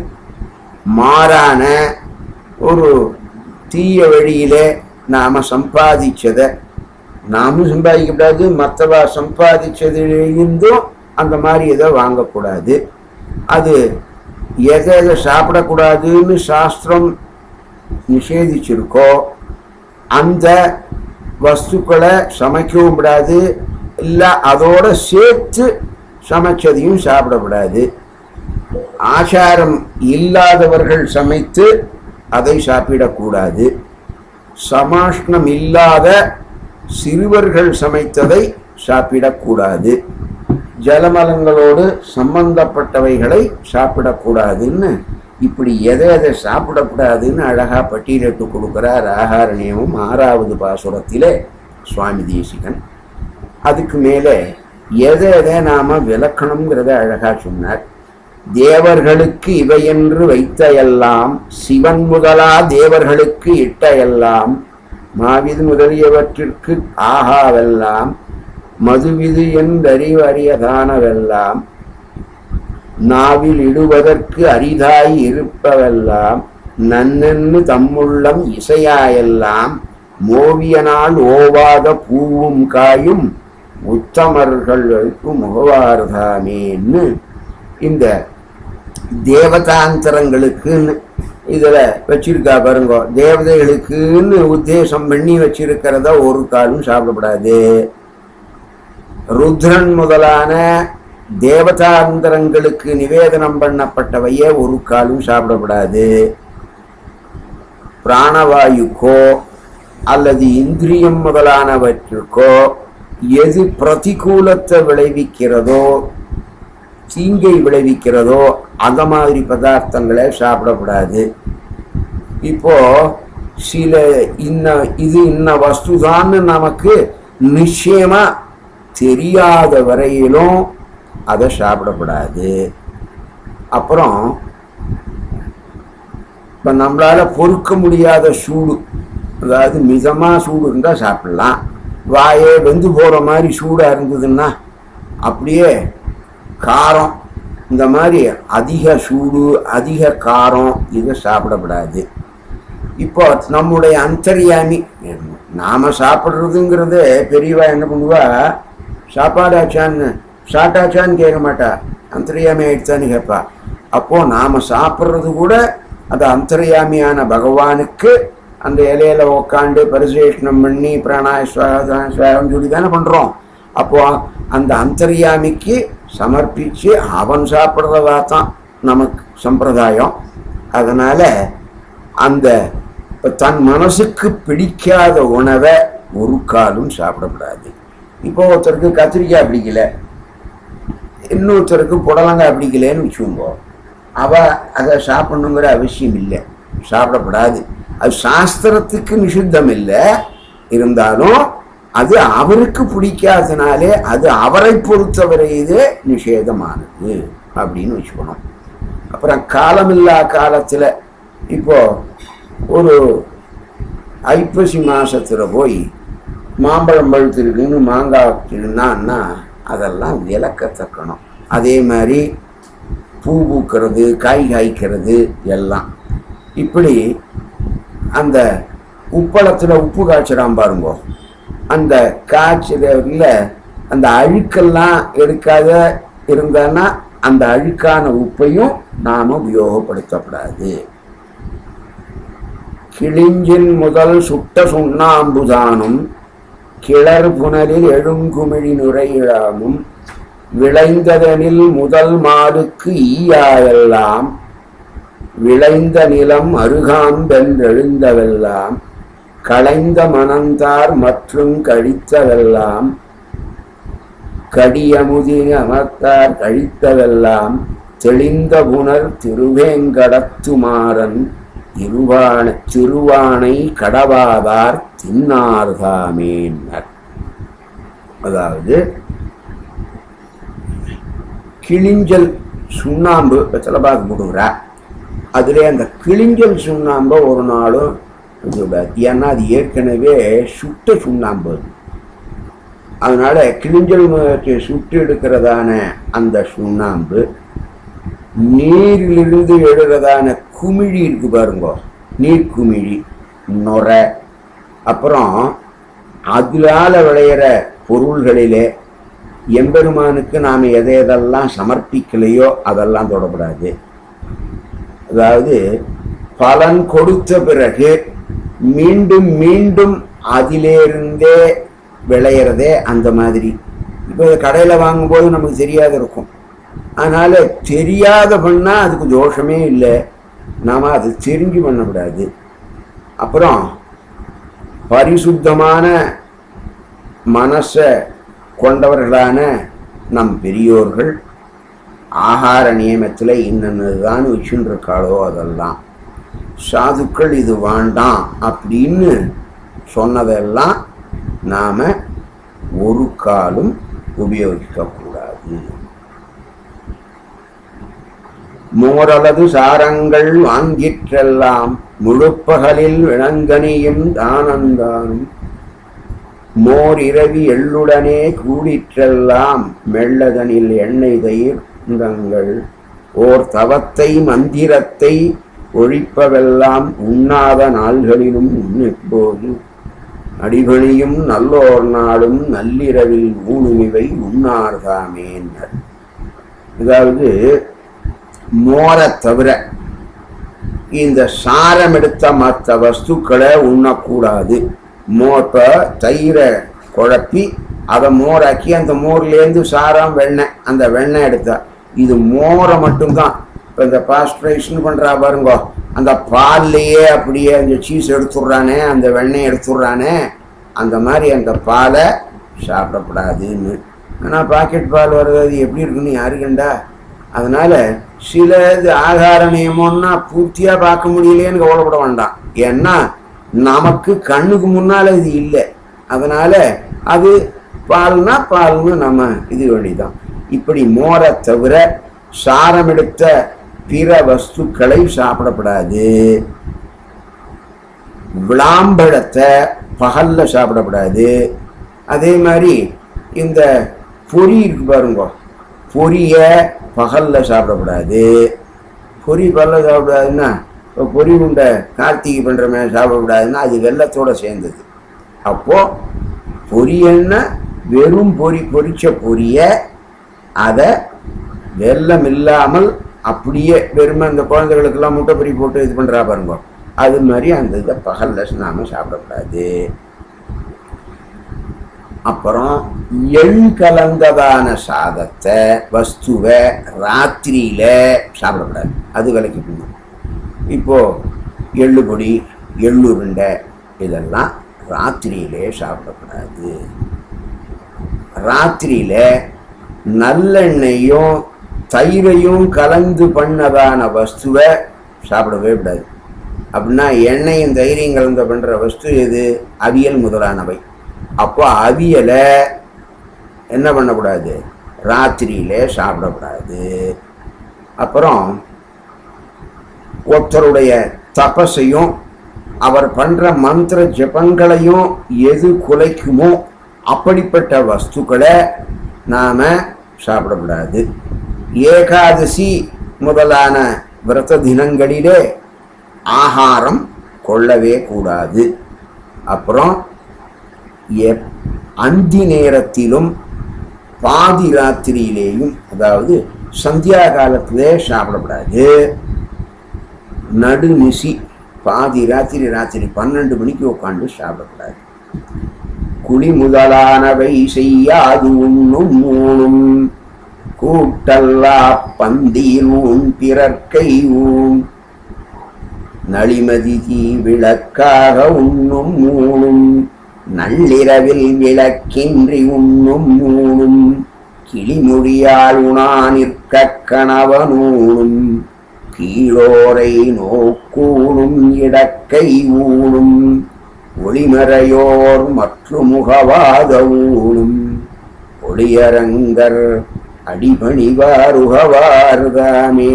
A: மாறான ஒரு தீய வழியிலே நாம் சம்பாதிச்சதை நாமும் சம்பாதிக்கக்கூடாது மற்றவா சம்பாதிச்சதுலேருந்தும் அந்த மாதிரி எதை வாங்கக்கூடாது அது எதை எதை சாப்பிடக்கூடாதுன்னு சாஸ்திரம் நிஷேதிச்சிருக்கோ அந்த வஸ்துக்களை சமைக்கவும் கூடாது இல்லை அதோட சேர்த்து சமைச்சதையும் சாப்பிடக்கூடாது ஆச்சாரம் இல்லாதவர்கள் சமைத்து அதை சாப்பிடக்கூடாது சமாஷ்ணம் இல்லாத சிறுவர்கள் சமைத்ததை சாப்பிடக்கூடாது ஜலமலங்களோடு சம்பந்தப்பட்டவைகளை சாப்பிடக்கூடாதுன்னு இப்படி எதை எதை சாப்பிடக்கூடாதுன்னு அழகா பட்டியலிட்டு கொடுக்கிறார் ஆகார நியமம் ஆறாவது பாசுரத்திலே சுவாமி தேசிகன் அதுக்கு மேலே எதை எதை நாம விளக்கணுங்கிறத அழகா சொன்னார் தேவர்களுக்கு இவையென்று வைத்த எல்லாம் சிவன் முதலா தேவர்களுக்கு இட்ட எல்லாம் மாவிது முதலியவற்றிற்கு ஆகாவெல்லாம் மதுவிது என்றறிவறியதானவெல்லாம் நாவில் இடுவதற்கு அரிதாய் இருப்பவெல்லாம் நன்னென்னு தம்முள்ளம் இசையாயெல்லாம் மோவியனால் ஓவாத பூவும் காயும் உத்தமர்களுக்கு முகவார்தாமேன்னு இந்த தேவதாந்தரங்களுக்குன்னு இதில் வச்சிருக்கா பாருங்க தேவதைகளுக்குன்னு உத்தேசம் பண்ணி வச்சிருக்கிறத ஒரு காலும் சாப்பிடப்படாது ருத்ரன் முதலான தேவதாந்தரங்களுக்கு நிவேதனம் பண்ணப்பட்டவையே ஒரு காலும் சாப்பிடப்படாது பிராணவாயுக்கோ அல்லது இந்திரியம் முதலானவற்றுக்கோ எது பிரதிகூலத்தை விளைவிக்கிறதோ தீங்கை விளைவிக்கிறதோ அந்த மாதிரி பதார்த்தங்களை சாப்பிடக்கூடாது இப்போ சில இன்ன இது இன்ன வஸ்துதான்னு நமக்கு நிச்சயமா தெரியாத வரையிலும் அதை சாப்பிடக்கூடாது அப்புறம் இப்போ நம்மளால பொறுக்க முடியாத சூடு அதாவது மிதமாக சூடு இருந்தால் சாப்பிடலாம் வாயே வெந்து போகிற மாதிரி சூடாக இருந்ததுன்னா அப்படியே காரம் இந்த மாதிரி அதிக சூடு அதிக காரம் இதை சாப்பிடக்கூடாது இப்போ நம்முடைய அந்தர்யாமி நாம சாப்பிட்றதுங்கிறது பெரியவா என்ன பண்ணுவா சாப்பாடாச்சான்னு சாட்டாச்சான்னு கேட்க மாட்டா அந்தர்யாமி ஆயிடுச்சான்னு கேட்பா அப்போ நாம சாப்பிட்றது கூட அது அந்தர்யாமியான பகவானுக்கு அந்த இலையில உக்காண்டு பரிசேஷனம் பண்ணி பிராணாய சுவாகம் சொல்லி தானே பண்றோம் அப்போ அந்த அந்தர்யாமிக்கு சமர்ப்பிச்சு அவன் சாப்பிட்றதா தான் நமக்கு சம்பிரதாயம் அதனால அந்த இப்ப தன் மனசுக்கு பிடிக்காத உணவை ஒரு காலும் சாப்பிடக்கூடாது இப்போ ஒருத்தருக்கு கத்திரிக்காய் பிடிக்கல இன்னொருத்தருக்கு புடலங்காய் பிடிக்கலன்னு வச்சுக்கோங்க அவ அதை சாப்பிடணுங்கிற அவசியம் இல்லை சாப்பிடப்படாது அது சாஸ்திரத்துக்கு நிஷித்தம் இல்லை இருந்தாலும் அது அவருக்கு பிடிக்காதனாலே அது அவரை பொறுத்தவரையிலே நிஷேதமானது அப்படின்னு வச்சுக்கணும் அப்புறம் காலமில்லா காலத்தில் இப்போ ஒரு ஐப்பசி மாசத்துல போய் மாம்பழம் பழுத்திருக்குன்னு மாங்காய் திருநான்னா அதெல்லாம் விளக்கத்தக்கணும் அதே மாதிரி பூ பூக்கிறது காய் காய்க்கிறது எல்லாம் இப்படி அந்த உப்பளத்தில் உப்பு காய்ச்சிடாம பாருங்க அந்த காய்ச்சல அந்த அழுக்கெல்லாம் எடுக்காத இருந்தான்னா அந்த அழுக்கான உப்பையும் நாம் உபயோகப்படுத்தக்கூடாது கிளிஞ்சின் முதல் சுட்ட சுண்ணாம்புதானும் கிளர் புனலில் எழுங்குமிழி நுரையிழாமும் விளைந்ததனில் முதல் மாடுக்கு ஈயாயெல்லாம் விளைந்த நிலம் அருகாம்பென்றெழுந்தவெல்லாம் களைந்த மணந்தார் மற்றும் கழித்தவெல்லாம் கடியமுதின் அமர்த்தார் கழித்தவெல்லாம் தெளிந்த புனர் திருவேங்கடத்துமாறன் திருவான திருவானை கடவாதார் தின்னார்தாமேன்னர் அதாவது கிளிஞ்சல் சுண்ணாம்பு வெத்தலைபாக்கு போடுங்கிறா அதிலே அந்த கிளிஞ்சல் சுண்ணாம்பை ஒரு நாளும் இருக்கக்கூடாது ஏன்னா அது ஏற்கனவே சுட்ட சுண்ணாம்பு அது. அதனால கிளிஞ்சல் முகத்தை சுட்டு எடுக்கிறதான அந்த சுண்ணாம்பு நீரிலிருந்து எழுறதான குமிழி இருக்கு பாருங்க நீர் குமிழி நுரை அப்புறம் அதனால விளையிற பொருள்களிலே எம்பெருமானுக்கு நாம் எதை எதெல்லாம் சமர்ப்பிக்கலையோ அதெல்லாம் தொடக்கூடாது அதாவது பலன் கொடுத்த பிறகு மீண்டும் மீண்டும் அதிலிருந்தே விளையிறதே அந்த மாதிரி இப்போ கடையில் வாங்கும்போது நமக்கு தெரியாத இருக்கும் அதனால தெரியாத பண்ணா அதுக்கு தோஷமே இல்லை நாம அது தெரிஞ்சு பண்ணக்கூடாது அப்புறம் பரிசுத்தமான மனசை கொண்டவர்களான நம் பெரியோர்கள் ஆகார நியமத்தில் இன்னதான் வச்சுன்னு இருக்காளோ அதெல்லாம் சாதுக்கள் இது வேண்டாம் அப்படின்னு சொன்னதெல்லாம் நாம் ஒரு காலும் உபயோகிக்கக்கூடாது மோரலது சாரங்கள் வாங்கிற்றெல்லாம் முழுப்பகலில் விளங்கனியும் தானந்தானும் மோர் இரவி எள்ளுடனே கூடிற்றெல்லாம் மெல்லதனில் எண்ணெய் தயிர்ந்தங்கள் ஓர் தவத்தை மந்திரத்தை ஒழிப்பவெல்லாம் உண்ணாத நாள்களிலும் உன்னிப்போது அடிபணியும் நல்லோர் நாளும் நள்ளிரவில் ஊனுமிவை உண்ணார்தாமேன்னர் அதாவது மோரை தவிர இந்த சாரம் எடுத்த மற்ற வஸ்துக்களை உண்ணக்கூடாது மோப்ப தயிரை குழப்பி அதை மோராக்கி அந்த மோர்லேருந்து சாரம் வெண்ணெய் அந்த வெண்ணெய் எடுத்தா இது மோரை மட்டும்தான் இப்போ இந்த பாஸ்டரைசேஷன் பண்ணுறா பாருங்க அந்த பால்லையே அப்படியே அந்த சீஸ் எடுத்துடுறானே அந்த வெண்ணெய் எடுத்துடுறானே அந்த மாதிரி அந்த பாலை சாப்பிடக்கூடாதுன்னு ஆனால் பாக்கெட் பால் வர்றது அது எப்படி இருக்குன்னு யாரு கண்டா அதனால சில இது ஆகார நியமம்னா பூர்த்தியா பார்க்க முடியலையேன்னு கவலைப்பட வேண்டாம் ஏன்னா நமக்கு கண்ணுக்கு முன்னால இது இல்லை அதனால அது பால்னா பால்னு நம்ம இது வேண்டிதான் இப்படி மோரை தவிர சாரம் எடுத்த பிற வஸ்துக்களை சாப்பிடக்கூடாது விளாம்பழத்தை பகல்ல சாப்பிடக்கூடாது அதே மாதிரி இந்த பொரி இருக்கு பாருங்க பொரிய பகல்ல சாப்பிடக்கூடாது பொரி பகல்ல சாப்பிடாதுன்னா இப்போ பொரி உண்டை கார்த்திகை பண்ணுறமே சாப்பிடக்கூடாதுன்னா அது வெள்ளத்தோட சேர்ந்தது அப்போ பொரியன்னா வெறும் பொரி பொரிச்ச பொரிய அதை வெல்லம் இல்லாமல் அப்படியே வெறுமை அந்த குழந்தைகளுக்கெல்லாம் முட்டை பொரி போட்டு இது பண்ணுறா பாருங்க அது மாதிரி அந்த இதை பகல்ல நாம சாப்பிடக்கூடாது அப்புறம் எள் கலந்ததான சாதத்தை வஸ்துவை ராத்திரியில சாப்பிடக்கூடாது அது விலைக்கு போகணும் இப்போ எள்ளு பொடி எள்ளுருண்டை இதெல்லாம் ராத்திரியிலே சாப்பிடக்கூடாது ராத்திரியில நல்லெண்ணெயும் தயிரையும் கலந்து பண்ணதான வஸ்துவை சாப்பிடவே கூடாது அப்படின்னா எண்ணெயும் தைரியம் கலந்து பண்ற வஸ்து எது அவியல் முதலானவை அப்போ அவியலை என்ன பண்ணக்கூடாது ராத்திரியில சாப்பிடக்கூடாது அப்புறம் ஒருத்தருடைய தபஸையும் அவர் பண்ற மந்திர ஜபங்களையும் எது குலைக்குமோ அப்படிப்பட்ட வஸ்துக்களை நாம சாப்பிடக்கூடாது ஏகாதசி முதலான விரத தினங்களிலே ஆகாரம் கொள்ளவே கூடாது அப்புறம் எப் அந்தி நேரத்திலும் பாதி ராத்திரியிலேயும் அதாவது சந்தியா காலத்திலே சாப்பிடக்கூடாது நடுநிசி பாதி ராத்திரி ராத்திரி பன்னெண்டு மணிக்கு உட்காந்து சாப்பிடக்கூடாது குழி முதலானவை செய்யாது உண்ணும் ஊனும் கூட்டல்லா பந்தியில் ஊன் பிறர்க்கை ஊன் நளிமதி தீ விளக்காக உண்ணும் ஊனும் நள்ளிரவில் விளக்கின்றி உண்ணும் ஊனும் கிளிமொழியால் உணா நிற்க கணவனூனும் கீழோரை நோக்கூணும் இடக்கை ஊனும் ஒளிமறையோர் மற்றும் முகவாத ஊனும் ஒளியரங்கர் அடிபணிவாருகவார்தாமே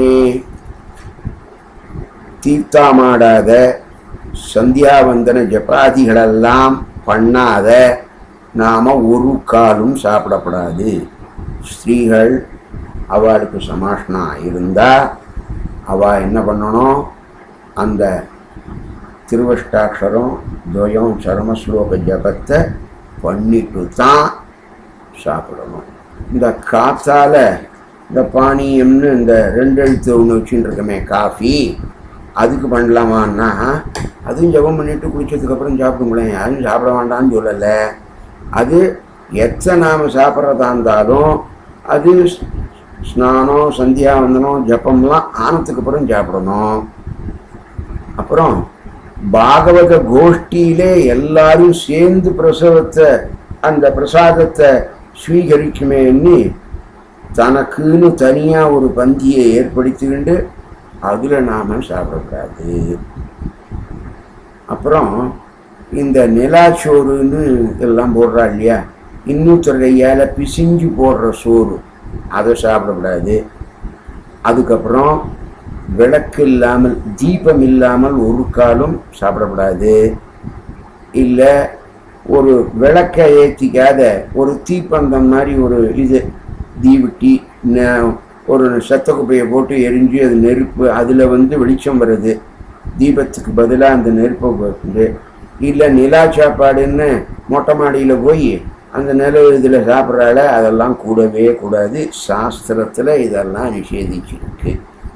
A: தீர்த்தாமாடாத சந்தியாவந்தன ஜபாதிகளெல்லாம் பண்ணாத நாம ஒரு காலும் சாப்பிடப்படாது ஸ்திரீகள் அவளுக்கு சமாஷ்னா இருந்தா அவ என்ன பண்ணணும் அந்த திருவஷ்டாட்சரம் துவயம் சரமஸ்லோக ஜபத்தை பண்ணிட்டு தான் சாப்பிடணும் இந்த காத்தால இந்த பானியம்னு இந்த ரெண்டு எழுத்து ஒன்று வச்சுட்டு இருக்கமே காஃபி அதுக்கு பண்ணலாமான்னா அதுவும் ஜபம் பண்ணிட்டு குளிச்சதுக்கப்புறம் சாப்பிடுங்களேன் யாரும் சாப்பிட வேண்டாம்னு சொல்லலை அது எத்தனை நாம் சாப்பிட்றதா இருந்தாலும் அது ஸ்- ஸ்நானம் சந்தியாவந்தனம் ஜபம்லாம் ஆனதுக்கு அப்புறம் சாப்பிடணும் அப்புறம் பாகவத கோஷ்டியிலே எல்லாரும் சேர்ந்து பிரசவத்தை அந்த பிரசாதத்தை ஸ்வீகரிக்குமேன்னு தனக்குன்னு தனியாக ஒரு பந்தியை ஏற்படுத்திக்கிண்டு அதில் நாம் சாப்பிடக்கூடாது அப்புறம் இந்த நிலாச்சோறுன்னு எல்லாம் போடுறா இல்லையா இன்னொருத்தர் கையால் பிசிஞ்சு போடுற சோறு அதை சாப்பிடக்கூடாது அதுக்கப்புறம் விளக்கு இல்லாமல் தீபம் இல்லாமல் ஒரு காலும் சாப்பிடக்கூடாது இல்லை ஒரு விளக்கை ஏற்றிக்காத ஒரு தீப்பந்தம் மாதிரி ஒரு இது தீவிட்டி ந- ஒரு சத்த குப்பையை போட்டு எரிஞ்சு அது நெருப்பு அதில் வந்து வெளிச்சம் வருது தீபத்துக்கு பதிலாக அந்த நெருப்பை போட்டு இல்லை நிலா சாப்பாடுன்னு மொட்டை மாடியில் போய் அந்த நிலவு இதில் சாப்பிட்றால அதெல்லாம் கூடவே கூடாது சாஸ்திரத்தில் இதெல்லாம் நிஷேதிச்சிருக்கு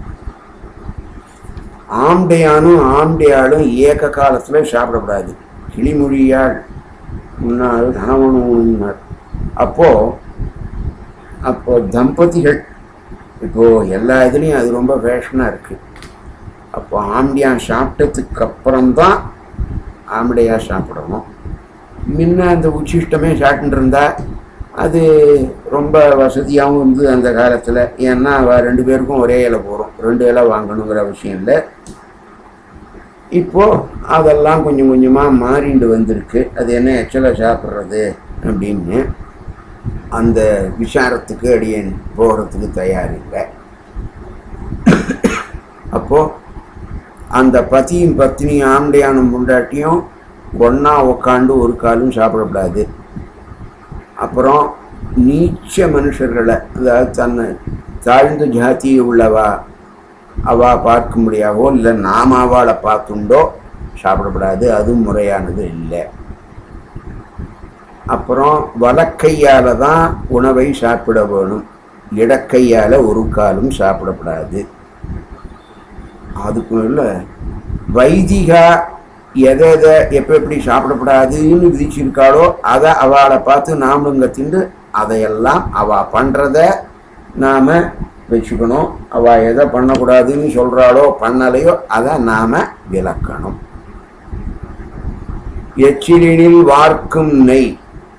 A: ஆம்டையானும் ஆம்டையாளும் ஏக காலத்தில் சாப்பிடக்கூடாது கிளிமொழியாள் முன்னாள் கணவனும் அப்போ அப்போ தம்பதிகள் இப்போ எல்லா இதுலேயும் அது ரொம்ப ஃபேஷனாக இருக்கு அப்போ ஆம்டியான் சாப்பிட்டதுக்கு அப்புறம்தான் ஆம்படையா சாப்பிடணும் முன்ன அந்த உச்சிஷ்டமே சாப்பிட்டு இருந்தா அது ரொம்ப வசதியாகவும் இருந்தது அந்த காலத்தில் ஏன்னா அவ ரெண்டு பேருக்கும் ஒரே இலை போகிறோம் ரெண்டு இலை வாங்கணுங்கிற அவசியம் இல்லை இப்போ அதெல்லாம் கொஞ்சம் கொஞ்சமாக மாறிண்டு வந்திருக்கு அது என்ன எச்சலை சாப்பிட்றது அப்படின்னு அந்த விசாரத்துக்கு அடியேன் போகிறதுக்கு தயார் இல்லை அப்போ அந்த பத்தியும் பத்தினி ஆம்படையானும் முண்டாட்டியும் ஒன்றா உக்காண்டு ஒரு காலும் சாப்பிடக்கூடாது அப்புறம் நீச்ச மனுஷர்களை அதாவது தன்னை தாழ்ந்த ஜாதி உள்ளவா அவா பார்க்க முடியாவோ இல்லை நாம அவளை பார்த்துண்டோ சாப்பிடக்கூடாது அதுவும் முறையானது இல்லை அப்புறம் வலக்கையால் தான் உணவை சாப்பிட வேணும் இடக்கையால் ஒரு காலும் சாப்பிடக்கூடாது அதுக்கு மேல வைதிகா எதை எதை எப்போ எப்படி சாப்பிடக்கூடாதுன்னு விதிச்சிருக்காளோ அதை அவளை பார்த்து நாமளுங்க திண்டு அதையெல்லாம் அவள் பண்ணுறத நாம் வச்சுக்கணும் அவள் எதை பண்ணக்கூடாதுன்னு சொல்கிறாளோ பண்ணலையோ அதை நாம் விளக்கணும் எச்சிலினில் வார்க்கும் நெய்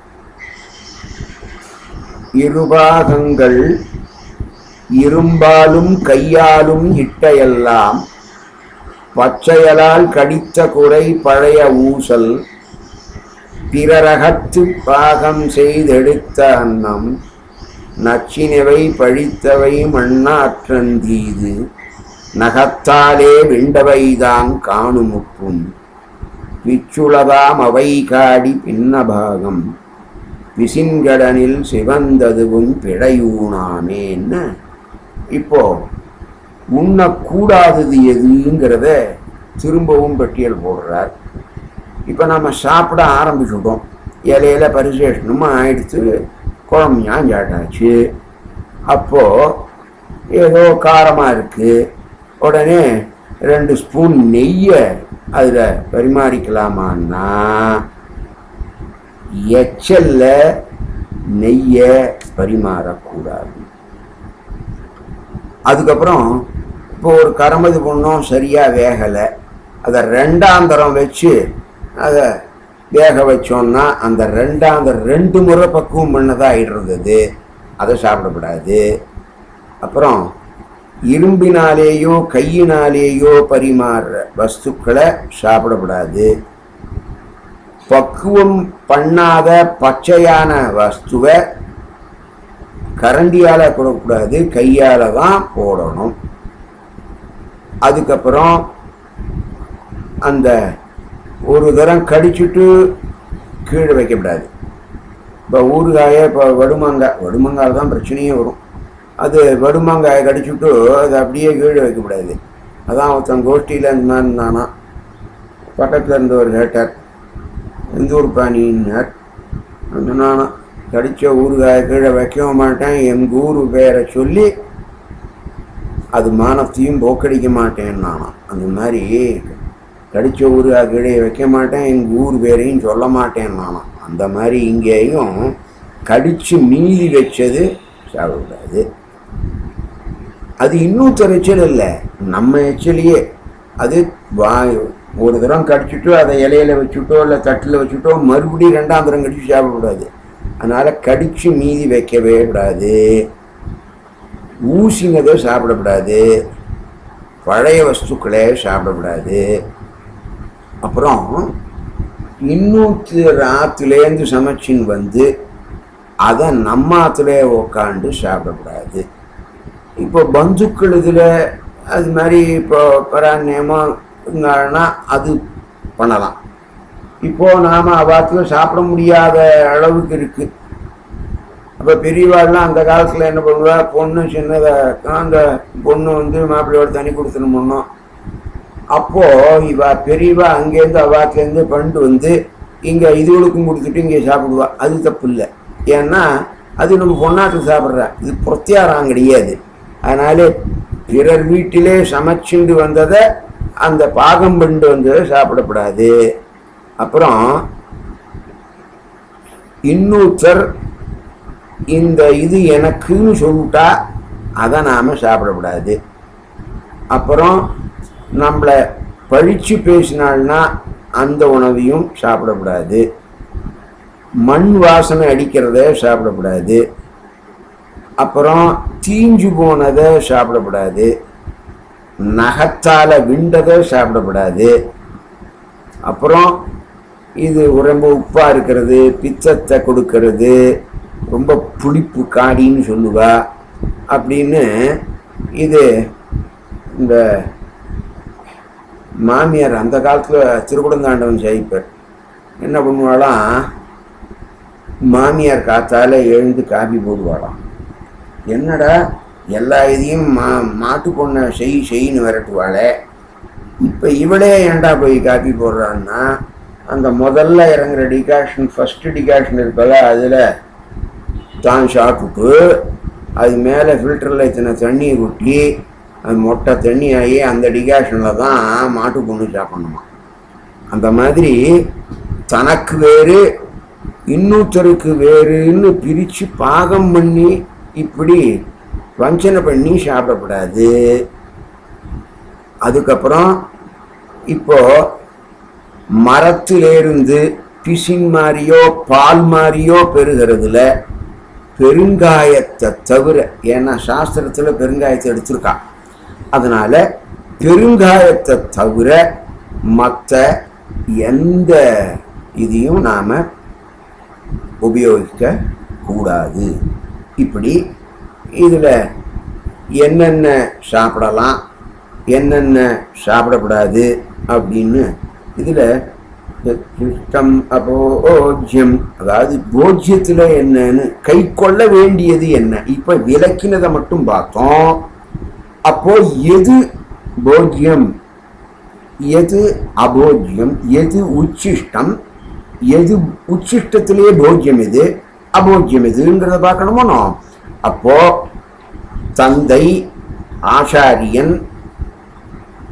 A: இருபாகங்கள் இரும்பாலும் கையாலும் இட்டையெல்லாம் பச்சையலால் கடித்த குறை பழைய ஊசல் பிறரகத்து பாகம் செய்தெடுத்த அன்னம் நச்சினவை பழித்தவை மண்ணாற்றந்தீது நகத்தாலே விண்டவைதான் காணுமுப்பும் பிச்சுளதாம் அவை காடி பின்னபாகம் பிசின்கடனில் சிவந்ததுவும் பிழையூனாமேன்னு இப்போ உண்ணக்கூடாதது எதுங்கிறத திரும்பவும் பட்டியல் போடுறார் இப்போ நம்ம சாப்பிட ஆரம்பிச்சுட்டோம் இலையில பரிசேஷனும் ஆயிடுத்து குழம்புஞான் சாட்டாச்சு அப்போது ஏதோ காரமாக இருக்குது உடனே ரெண்டு ஸ்பூன் நெய்யை அதில் பரிமாறிக்கலாமான்னா எச்சல்ல நெய்யை பரிமாறக்கூடாது அதுக்கப்புறம் இப்போ ஒரு கரமது பொண்ணும் சரியாக வேகலை அதை ரெண்டாந்தரம் வச்சு அதை வேக வச்சோம்னா அந்த ரெண்டாந்தரம் ரெண்டு முறை பக்குவம் பண்ணதாக ஆகிடுறது அதை சாப்பிடக்கூடாது அப்புறம் இரும்பினாலேயோ கையினாலேயோ பரிமாறுற வஸ்துக்களை சாப்பிடக்கூடாது பக்குவம் பண்ணாத பச்சையான வஸ்துவை கரண்டியால் போடக்கூடாது கையால் தான் போடணும் அதுக்கப்புறம் அந்த ஒரு தரம் கடிச்சிட்டு கீழே வைக்கக்கூடாது இப்போ ஊறுகாயை இப்போ வடுமாங்காய் வடுமாங்காய் தான் பிரச்சனையே வரும் அது வடுமாங்காயை கடிச்சுட்டு அது அப்படியே கீழே வைக்கக்கூடாது அதான் ஒருத்தன் கோஷ்டியில் இந்த மாதிரி இருந்தானா பக்கத்தில் இருந்தவர் கேட்டார் எந்த ஊர் பாணின்னார் நானா கடித்த ஊறுகாயை கீழே வைக்கவும் மாட்டேன் எங்கள் ஊர் பேரை சொல்லி அது மானத்தையும் போக்கடிக்க மாட்டேன் நானாம் அந்த மாதிரி கடித்த ஊறுகாய் கீழே வைக்க மாட்டேன் எங்கள் ஊர் பேரையும் சொல்ல மாட்டேன் நானாம் அந்த மாதிரி இங்கேயும் கடித்து மீறி வச்சது சாப்பிடக்கூடாது அது இன்னொருத்தர் எச்சல் இல்லை நம்ம எச்சலையே அது வா ஒரு தரம் கடிச்சிட்டோ அதை இலையில வச்சுட்டோ இல்லை தட்டில் வச்சுட்டோ மறுபடியும் ரெண்டாம் தரம் கடிச்சு சாப்பிடக்கூடாது அதனால் கடித்து மீதி வைக்கவே கூடாது ஊசினதை சாப்பிடக்கூடாது பழைய வஸ்துக்களே சாப்பிடக்கூடாது அப்புறம் இன்னொரு ஆற்றுலேருந்து சமைச்சின்னு வந்து அதை நம்ம ஆற்றுல உக்காண்டு சாப்பிடக்கூடாது இப்போ பந்துக்கள் இதில் அது மாதிரி இப்போ பராணியமாக இருந்தாங்கன்னா அது பண்ணலாம் இப்போ நாம் அவாத்தில் சாப்பிட முடியாத அளவுக்கு இருக்குது அப்போ பெரியவாள்லாம் அந்த காலத்தில் என்ன பண்ணுவா பொண்ணு சின்னதை அந்த பொண்ணு வந்து மாப்பிள்ளையோட தண்ணி கொடுத்துன்னு பண்ணோம் அப்போது இவ பெரியவா அங்கேருந்து அவாத்துலேருந்து பண்ணிட்டு வந்து இங்கே இதுகளுக்கும் கொடுத்துட்டு இங்கே சாப்பிடுவா அது தப்பு இல்லை ஏன்னா அது நம்ம பொண்ணாட்டு சாப்பிட்றா இது பிரத்தியாரம் கிடையாது அதனால பிறர் வீட்டிலே சமைச்சுண்டு வந்ததை அந்த பாகம் பண்ணிட்டு வந்ததை சாப்பிடக்கூடாது அப்புறம் இன்னொருத்தர் இந்த இது எனக்குன்னு சொல்லிட்டா அதை நாம் சாப்பிடக்கூடாது அப்புறம் நம்மளை பழிச்சு பேசினாள்னா அந்த உணவையும் சாப்பிடக்கூடாது மண் வாசனை அடிக்கிறத சாப்பிடக்கூடாது அப்புறம் தீஞ்சு போனதை சாப்பிடக்கூடாது நகத்தால் விண்டதை சாப்பிடக்கூடாது அப்புறம் இது ரொம்ப உப்பாக இருக்கிறது பித்தத்தை கொடுக்கறது ரொம்ப புளிப்பு காடின்னு சொல்லுவா அப்படின்னு இது இந்த மாமியார் அந்த காலத்தில் திருக்குடந்தாண்டவன் ஜெயிப்பர் என்ன பண்ணுவாளாம் மாமியார் காத்தால எழுந்து காபி போடுவாளாம் என்னடா எல்லா இதையும் மா மாட்டு பொண்ணை செய் செய்ன்னு விரட்டுவாளே இப்போ இவளே ஏன்டா போய் காப்பி போடுறான்னா அந்த முதல்ல இறங்குற டிகாஷன் ஃபஸ்ட்டு டிகாஷன் இருக்கல அதில் தான் சாப்பிட்டு அது மேலே ஃபில்டரில் இத்தனை தண்ணியை கொட்டி அது மொட்டை தண்ணி ஆகி அந்த டிகாஷனில் தான் மாட்டு பொண்ணு சாப்பிடணுமா அந்த மாதிரி தனக்கு வேறு இன்னொருத்தருக்கு வேறுன்னு பிரித்து பாகம் பண்ணி இப்படி வஞ்சனை பண்ணி சாப்பிடக்கூடாது அதுக்கப்புறம் இப்போ மரத்திலிருந்து பிசின் மாதிரியோ பால் மாதிரியோ பெறுகிறதுல பெருங்காயத்தை தவிர ஏன்னா சாஸ்திரத்தில் பெருங்காயத்தை எடுத்திருக்கா அதனால பெருங்காயத்தை தவிர மற்ற எந்த இதையும் நாம் உபயோகிக்க கூடாது இப்படி இதில் என்னென்ன சாப்பிடலாம் என்னென்ன சாப்பிடக்கூடாது அப்படின்னு இதில் சிஷ்டம் அபோஜ்யம் அதாவது போஜ்யத்தில் என்னன்னு கை கொள்ள வேண்டியது என்ன இப்போ விளக்கினதை மட்டும் பார்த்தோம் அப்போ எது போஜ்யம் எது அபோஜ்யம் எது உச்சிஷ்டம் எது உச்சிஷ்டத்திலேயே போஜ்யம் எது அபோஜ்யம் எதுன்றத பார்க்கணுமோ நாம் அப்போ தந்தை ஆச்சாரியன்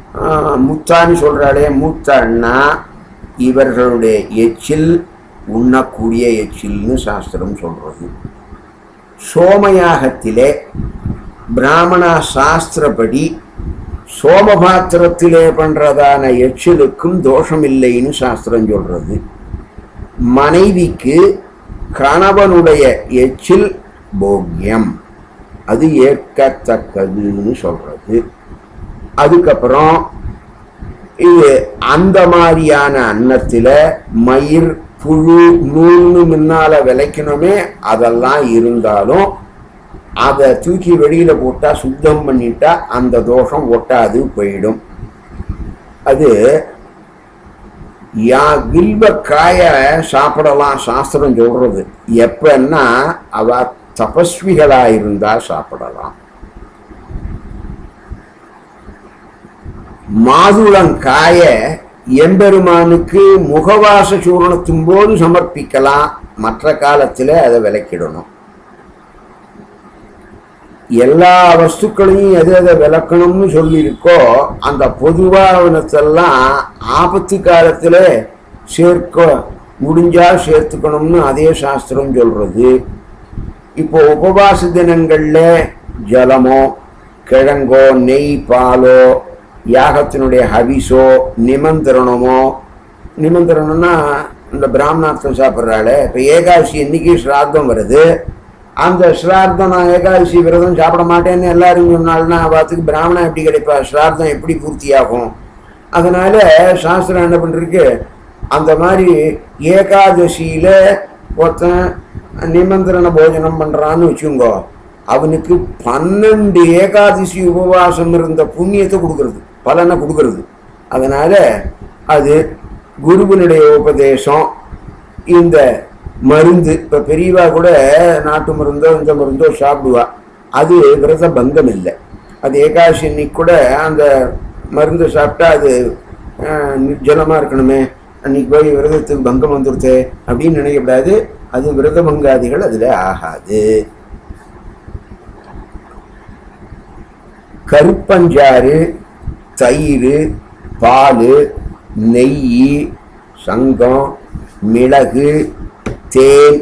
A: ஆஹ், முத்தான்னு சொல்கிறாளே மூத்தான்னா இவர்களுடைய எச்சில் உண்ணக்கூடிய எச்சில்னு சாஸ்திரம் சொல்கிறது சோமயாகத்திலே பிராமணா சாஸ்திரப்படி சோமபாத்திரத்திலே பண்றதான எச்சிலுக்கும் தோஷம் இல்லைன்னு சாஸ்திரம் சொல்றது மனைவிக்கு கணவனுடைய எச்சில் போக்கியம் அது ஏற்கத்தக்கதுன்னு சொல்றது அதுக்கப்புறம் இது அந்த மாதிரியான அன்னத்தில் மயிர் புழு நூல்னு முன்னால விளைக்கணுமே அதெல்லாம் இருந்தாலும் அதை தூக்கி வெளியில போட்டா சுத்தம் பண்ணிட்டா அந்த தோஷம் ஒட்டாது போயிடும் அது யா வில்வ காய சாப்பிடலாம் சாஸ்திரம் சொல்றது எப்பன்னா அவ தபஸ்விகளா இருந்தா சாப்பிடலாம் மாதுளங்காய எம்பெருமானுக்கு முகவாச சூரணத்தின் போது சமர்ப்பிக்கலாம் மற்ற காலத்தில் அதை விளக்கிடணும் எல்லா வஸ்துக்களையும் எது எதை விளக்கணும்னு சொல்லியிருக்கோ அந்த பொதுவானத்தெல்லாம் ஆபத்து காலத்தில் சேர்க்க முடிஞ்சா சேர்த்துக்கணும்னு அதே சாஸ்திரம் சொல்றது இப்போ உபவாச தினங்கள்ல ஜலமோ கிழங்கோ நெய் பாலோ யாகத்தினுடைய ஹவிஸோ நிமந்திரணமோ நிமந்திரணம்னா இந்த பிராமணார்த்தம் சாப்பிட்றாள் இப்போ ஏகாதசி இன்னைக்கு ஸ்ராத்தம் வருது அந்த ஸ்ரார்த்தம் நான் ஏகாதசி விரதம் சாப்பிட மாட்டேன்னு எல்லாரும் சொன்னால்னா பார்த்துக்கு பிராமணன் எப்படி கிடைப்பா ஸ்ரார்த்தம் எப்படி பூர்த்தியாகும் அதனால சாஸ்திரம் என்ன பண்ணிருக்கு அந்த மாதிரி ஏகாதசியில ஒருத்தன் நிமந்திரண போஜனம் பண்றான்னு வச்சுக்கோங்க அவனுக்கு பன்னெண்டு ஏகாதசி உபவாசம் இருந்த புண்ணியத்தை கொடுக்கறது பலனை கொடுக்கறது அதனால அது குருவினுடைய உபதேசம் இந்த மருந்து இப்போ பெரியவா கூட நாட்டு மருந்தோ இந்த மருந்தோ சாப்பிடுவா அது விரத பங்கம் இல்லை அது ஏகாதசி அன்னைக்கு கூட அந்த மருந்து சாப்பிட்டா அது ஆஹ், நிர்ஜலமா இருக்கணுமே அன்னைக்கு போய் விரதத்துக்கு பங்கம் வந்துருத்தே அப்படின்னு நினைக்கக்கூடாது அது விரத பங்காதிகள் அதில் ஆகாது கருப்பஞ்சாறு தயிர் பால் நெய் சங்கம் மிளகு தேன்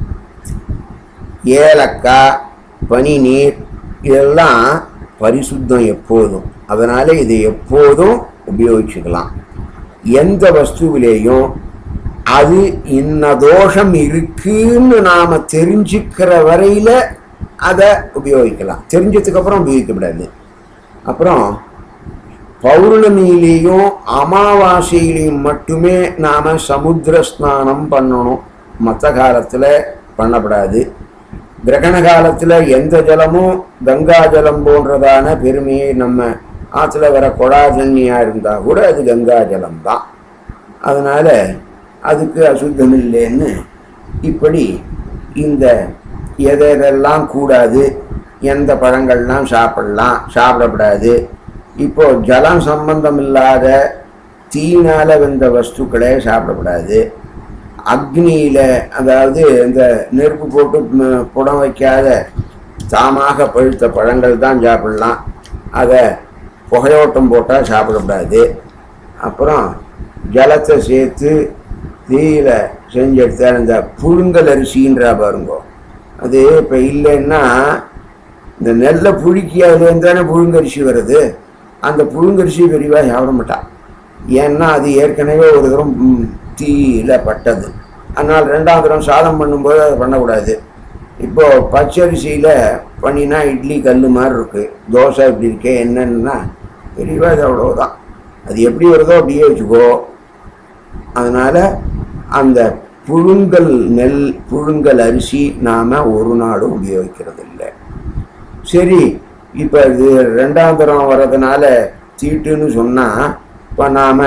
A: ஏலக்காய் பனிநீர் இதெல்லாம் பரிசுத்தம் எப்போதும் அதனால இது எப்போதும் உபயோகிச்சுக்கலாம் எந்த வஸ்துவிலேயும் அது இன்ன தோஷம் இருக்குன்னு நாம தெரிஞ்சுக்கிற வரையில அதை உபயோகிக்கலாம் தெரிஞ்சதுக்கு அப்புறம் உபயோகிக்கக்கூடாது அப்புறம் பௌர்ணமியிலையும் அமாவாசையிலையும் மட்டுமே நாம சமுத்திர ஸ்நானம் பண்ணணும் மற்ற காலத்தில் பண்ணப்படாது கிரகண காலத்தில் எந்த ஜலமும் கங்கா ஜலம் போன்றதான பெருமையை நம்ம ஆற்றுல வர கொடாஜன்யா இருந்தால் கூட அது கங்கா ஜலம் தான் அதனால் அதுக்கு அசுத்தம் இல்லைன்னு இப்படி இந்த எதை எதெல்லாம் கூடாது எந்த பழங்கள்லாம் சாப்பிடலாம் சாப்பிடக்கூடாது இப்போ ஜலம் சம்பந்தம் இல்லாத தீயினால வந்த வஸ்துக்களே சாப்பிடக்கூடாது அக்னியில அதாவது இந்த நெருப்பு போட்டு ம், புடம் வைக்காத தாமாக பழுத்த பழங்கள் தான் சாப்பிடலாம் அதை புகையோட்டம் போட்டால் சாப்பிடக்கூடாது அப்புறம் ஜலத்தை சேர்த்து தீயில செஞ்சு எடுத்தா இந்த புழுங்கல் அரிசின்றா பாருங்கோ அது இப்போ இல்லைன்னா இந்த நெல்லை புழுக்கி அதுலேருந்து தானே புழுங்கரிசி வருது அந்த புழுங்கரிசி பெரியவா சாப்பிட மாட்டா ஏன்னா அது ஏற்கனவே ஒரு தரம் ம், தீயில பட்டது அதனால் ரெண்டாம் தரம் சாதம் பண்ணும்போது அதை பண்ணக்கூடாது இப்போ பச்சரிசியில் பண்ணினா இட்லி கல் மாதிரி இருக்கு தோசை இப்படி இருக்கே என்னன்னா பெரியவா இது அவ்வளோதான் அது எப்படி வருதோ அப்படியே வச்சுக்கோ அதனால் அந்த புழுங்கல் நெல் புழுங்கல் அரிசி நாம் ஒரு நாளும் உபயோகிக்கிறது இல்லை சரி இப்போ இது ரெண்டாம் தரம் வர்றதுனால தீட்டுன்னு சொன்னால் இப்போ நாம்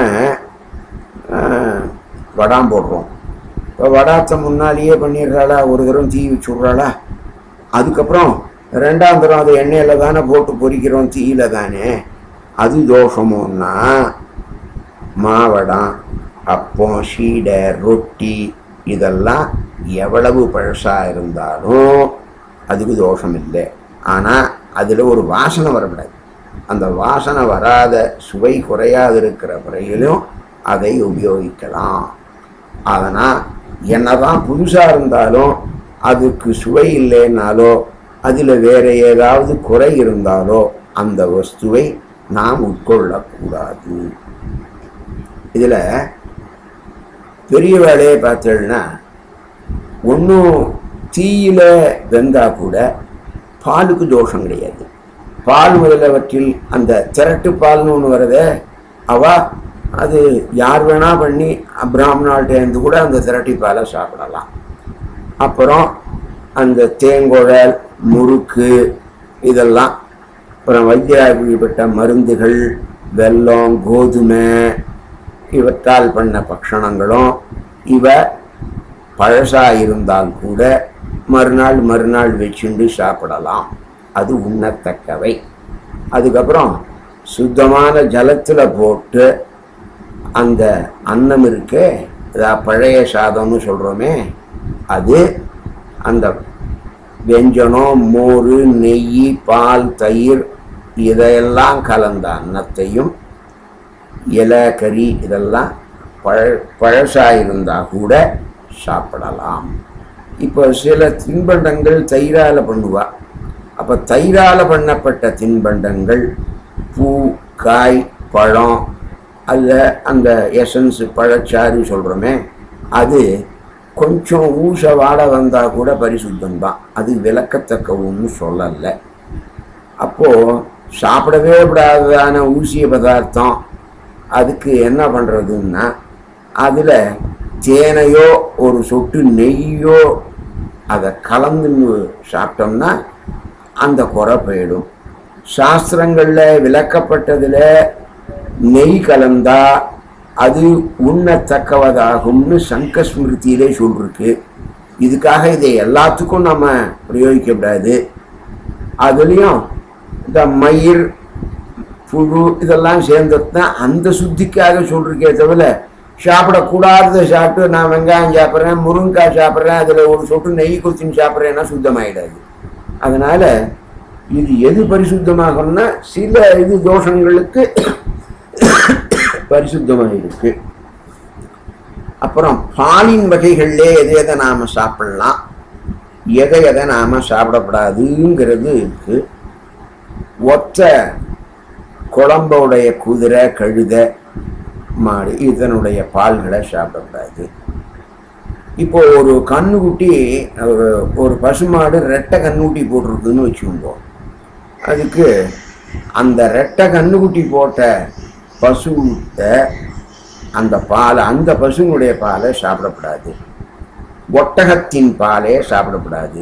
A: வடாம் போடுறோம் இப்போ வடாத்தை முன்னாலேயே பண்ணிடுறாளா ஒரு தரம் தீ வச்சு விட்றாளா அதுக்கப்புறம் ரெண்டாம் தரம் அதை எண்ணெயில் தானே போட்டு பொரிக்கிறோம் தீயில தானே அது தோஷமோன்னா மாவடம் அப்பம் சீடை ரொட்டி இதெல்லாம் எவ்வளவு பழசாக இருந்தாலும் அதுக்கு தோஷம் இல்லை ஆனால் அதில் ஒரு வாசனை வரக்கூடாது அந்த வாசனை வராத சுவை குறையாது இருக்கிற வரையிலும் அதை உபயோகிக்கலாம் அதனால் என்னதான் புதுசாக இருந்தாலும் அதுக்கு சுவை இல்லைன்னாலோ அதில் வேற ஏதாவது குறை இருந்தாலோ அந்த வஸ்துவை நாம் உட்கொள்ளக்கூடாது இதில் பெரிய வேலையை பார்த்தோம்னா ஒன்றும் தீயில வெந்தா கூட பாலுக்கு தோஷம் கிடையாது பால் முதலவற்றில் அந்த திரட்டு பால்னு ஒன்று வருதே அவ அது யார் வேணா பண்ணி பிராமணால்கிட்டேருந்து கூட அந்த திரட்டி பாலை சாப்பிடலாம் அப்புறம் அந்த தேங்குழல் முறுக்கு இதெல்லாம் அப்புறம் வைத்தியப்பட்ட மருந்துகள் வெல்லம் கோதுமை இவற்றால் பண்ண பக்ஷணங்களும் இவ பழசா இருந்தால் கூட மறுநாள் மறுநாள் வச்சுண்டு சாப்பிடலாம் அது உண்ணத்தக்கவை அதுக்கப்புறம் சுத்தமான ஜலத்தில் போட்டு அந்த அன்னம் இருக்கே அதாவது பழைய சாதம்னு சொல்கிறோமே அது அந்த வெஞ்சனம் மோர் நெய் பால் தயிர் இதையெல்லாம் கலந்த அன்னத்தையும் இலை கறி இதெல்லாம் பழ பழசாக இருந்தால் கூட சாப்பிடலாம் இப்போ சில தின்பண்டங்கள் தயிரால் பண்ணுவா அப்போ தயிரால் பண்ணப்பட்ட தின்பண்டங்கள் பூ காய் பழம் அல்ல அந்த எசன்ஸ் பழச்சாறு சொல்கிறோமே அது கொஞ்சம் ஊச வாட வந்தால் கூட பரிசுத்தம் தான் அது விளக்கத்தக்க ஒன்றும் சொல்லலை அப்போது சாப்பிடவே கூடாதான ஊசிய பதார்த்தம் அதுக்கு என்ன பண்ணுறதுன்னா அதில் தேனையோ ஒரு சொட்டு நெய்யோ அதை கலந்துன்னு சாப்பிட்டோம்னா அந்த குறை போயிடும் சாஸ்திரங்களில் விளக்கப்பட்டதில் நெய் கலந்தா அது உண்ணத்தக்கவதாகும்னு சங்க ஸ்மிருதியிலே சொல்லிருக்கு இதுக்காக இதை எல்லாத்துக்கும் நம்ம பிரயோகிக்கக்கூடாது அதுலேயும் இந்த மயிர் புழு இதெல்லாம் சேர்ந்தது தான் அந்த சுத்திக்காக சொல்லிருக்கே தவிர சாப்பிடக்கூடாததை சாப்பிட்டு நான் வெங்காயம் சாப்பிட்றேன் முருங்கைக்காய் சாப்பிட்றேன் அதில் ஒரு சொட்டு நெய் குத்தின்னு சாப்பிட்றேன்னா சுத்தமாயிடாது அதனால் இது எது பரிசுத்தமாகணும்னா சில இது தோஷங்களுக்கு பரிசுத்தமாக இருக்கு அப்புறம் பாலின் வகைகள்லே எதை எதை நாம் சாப்பிடலாம் எதை எதை நாம் சாப்பிடக்கூடாதுங்கிறது இருக்கு ஒத்த குழம்போடைய குதிரை கழுதை மாடு இதனுடைய பால்களை சாப்பிடக்கூடாது இப்போ ஒரு கண்ணுக்குட்டி ஒரு ஒரு பசுமாடு ரெட்டை கண்ணுக்குட்டி போட்டிருக்குன்னு வச்சுக்கோங்க அதுக்கு அந்த ரெட்டை கண்ணுக்குட்டி போட்ட பசுத்தை அந்த பாலை அந்த பசுனுடைய பாலை சாப்பிடக்கூடாது ஒட்டகத்தின் பாலே சாப்பிடக்கூடாது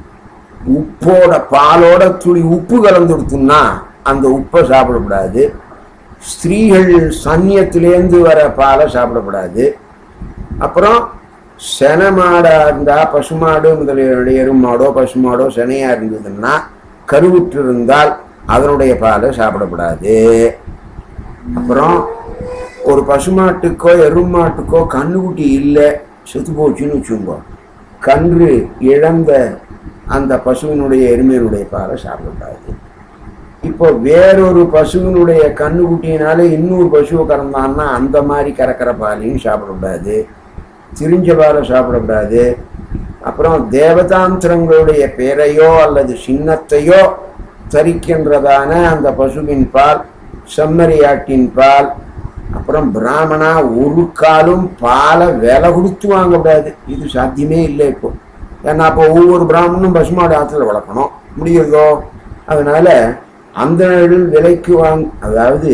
A: உப்போட பாலோட துளி உப்பு கலந்து கொடுத்தோம்னா அந்த உப்பை சாப்பிடக்கூடாது ஸ்திரீகள் சன்னியத்திலேருந்து வர பாலை சாப்பிடக்கூடாது அப்புறம் சென மாடாக இருந்தால் பசுமாடு முதலிய எருமாடோ பசுமாடோ செனையாக இருந்ததுன்னா கருவுற்று இருந்தால் அதனுடைய பாலை சாப்பிடக்கூடாது அப்புறம் ஒரு பசுமாட்டுக்கோ எருமாட்டுக்கோ கண்ணுக்குட்டி இல்லை செத்து போச்சுன்னு வச்சுக்கோங்க கன்று இழந்த அந்த பசுவினுடைய எருமையினுடைய பாலை சாப்பிடக்கூடாது இப்போ வேறொரு பசுவினுடைய கண்ணுக்குட்டியினால இன்னொரு பசுவை கறந்தான்னா அந்த மாதிரி கறக்கிற பாலையும் சாப்பிடக்கூடாது திரிஞ்ச பாலை சாப்பிடக்கூடாது அப்புறம் தேவதாந்திரங்களுடைய பெயரையோ அல்லது சின்னத்தையோ தரிக்கின்றதான அந்த பசுவின் பால் செம்மறியாட்டின் பால் அப்புறம் பிராமணா ஒரு காலும் பாலை விலை கொடுத்து வாங்கக்கூடாது இது சாத்தியமே இல்லை இப்போ ஏன்னா அப்போ ஒவ்வொரு பிராமணனும் பசுமாடு ஆற்றுல வளர்க்கணும் முடியுறதோ அதனால அந்த விலைக்கு வாங்க அதாவது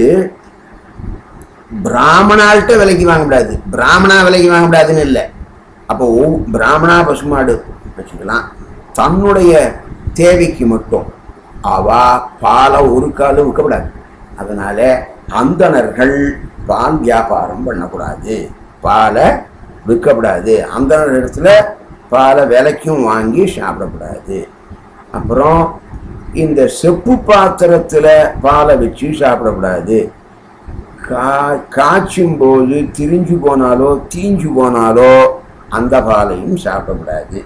A: பிராமணால்கிட்ட விலைக்கு வாங்கக்கூடாது பிராமணா விலைக்கு வாங்கக்கூடாதுன்னு இல்லை அப்போ ஒவ் பிராமணா பசுமாடு வச்சுக்கலாம் தன்னுடைய தேவைக்கு மட்டும் அவா பாலை ஒரு காலும் விற்கக்கூடாது அதனால அந்தணர்கள் பால் வியாபாரம் பண்ணக்கூடாது பாலை விற்கக்கூடாது அந்தனர் இடத்துல பாலை விலைக்கும் வாங்கி சாப்பிடக்கூடாது அப்புறம் இந்த செப்பு பாத்திரத்தில் பாலை வச்சு சாப்பிடக்கூடாது கா காய்ச்சும் போது திரிஞ்சு போனாலோ தீஞ்சு போனாலோ அந்த பாலையும் சாப்பிடக்கூடாது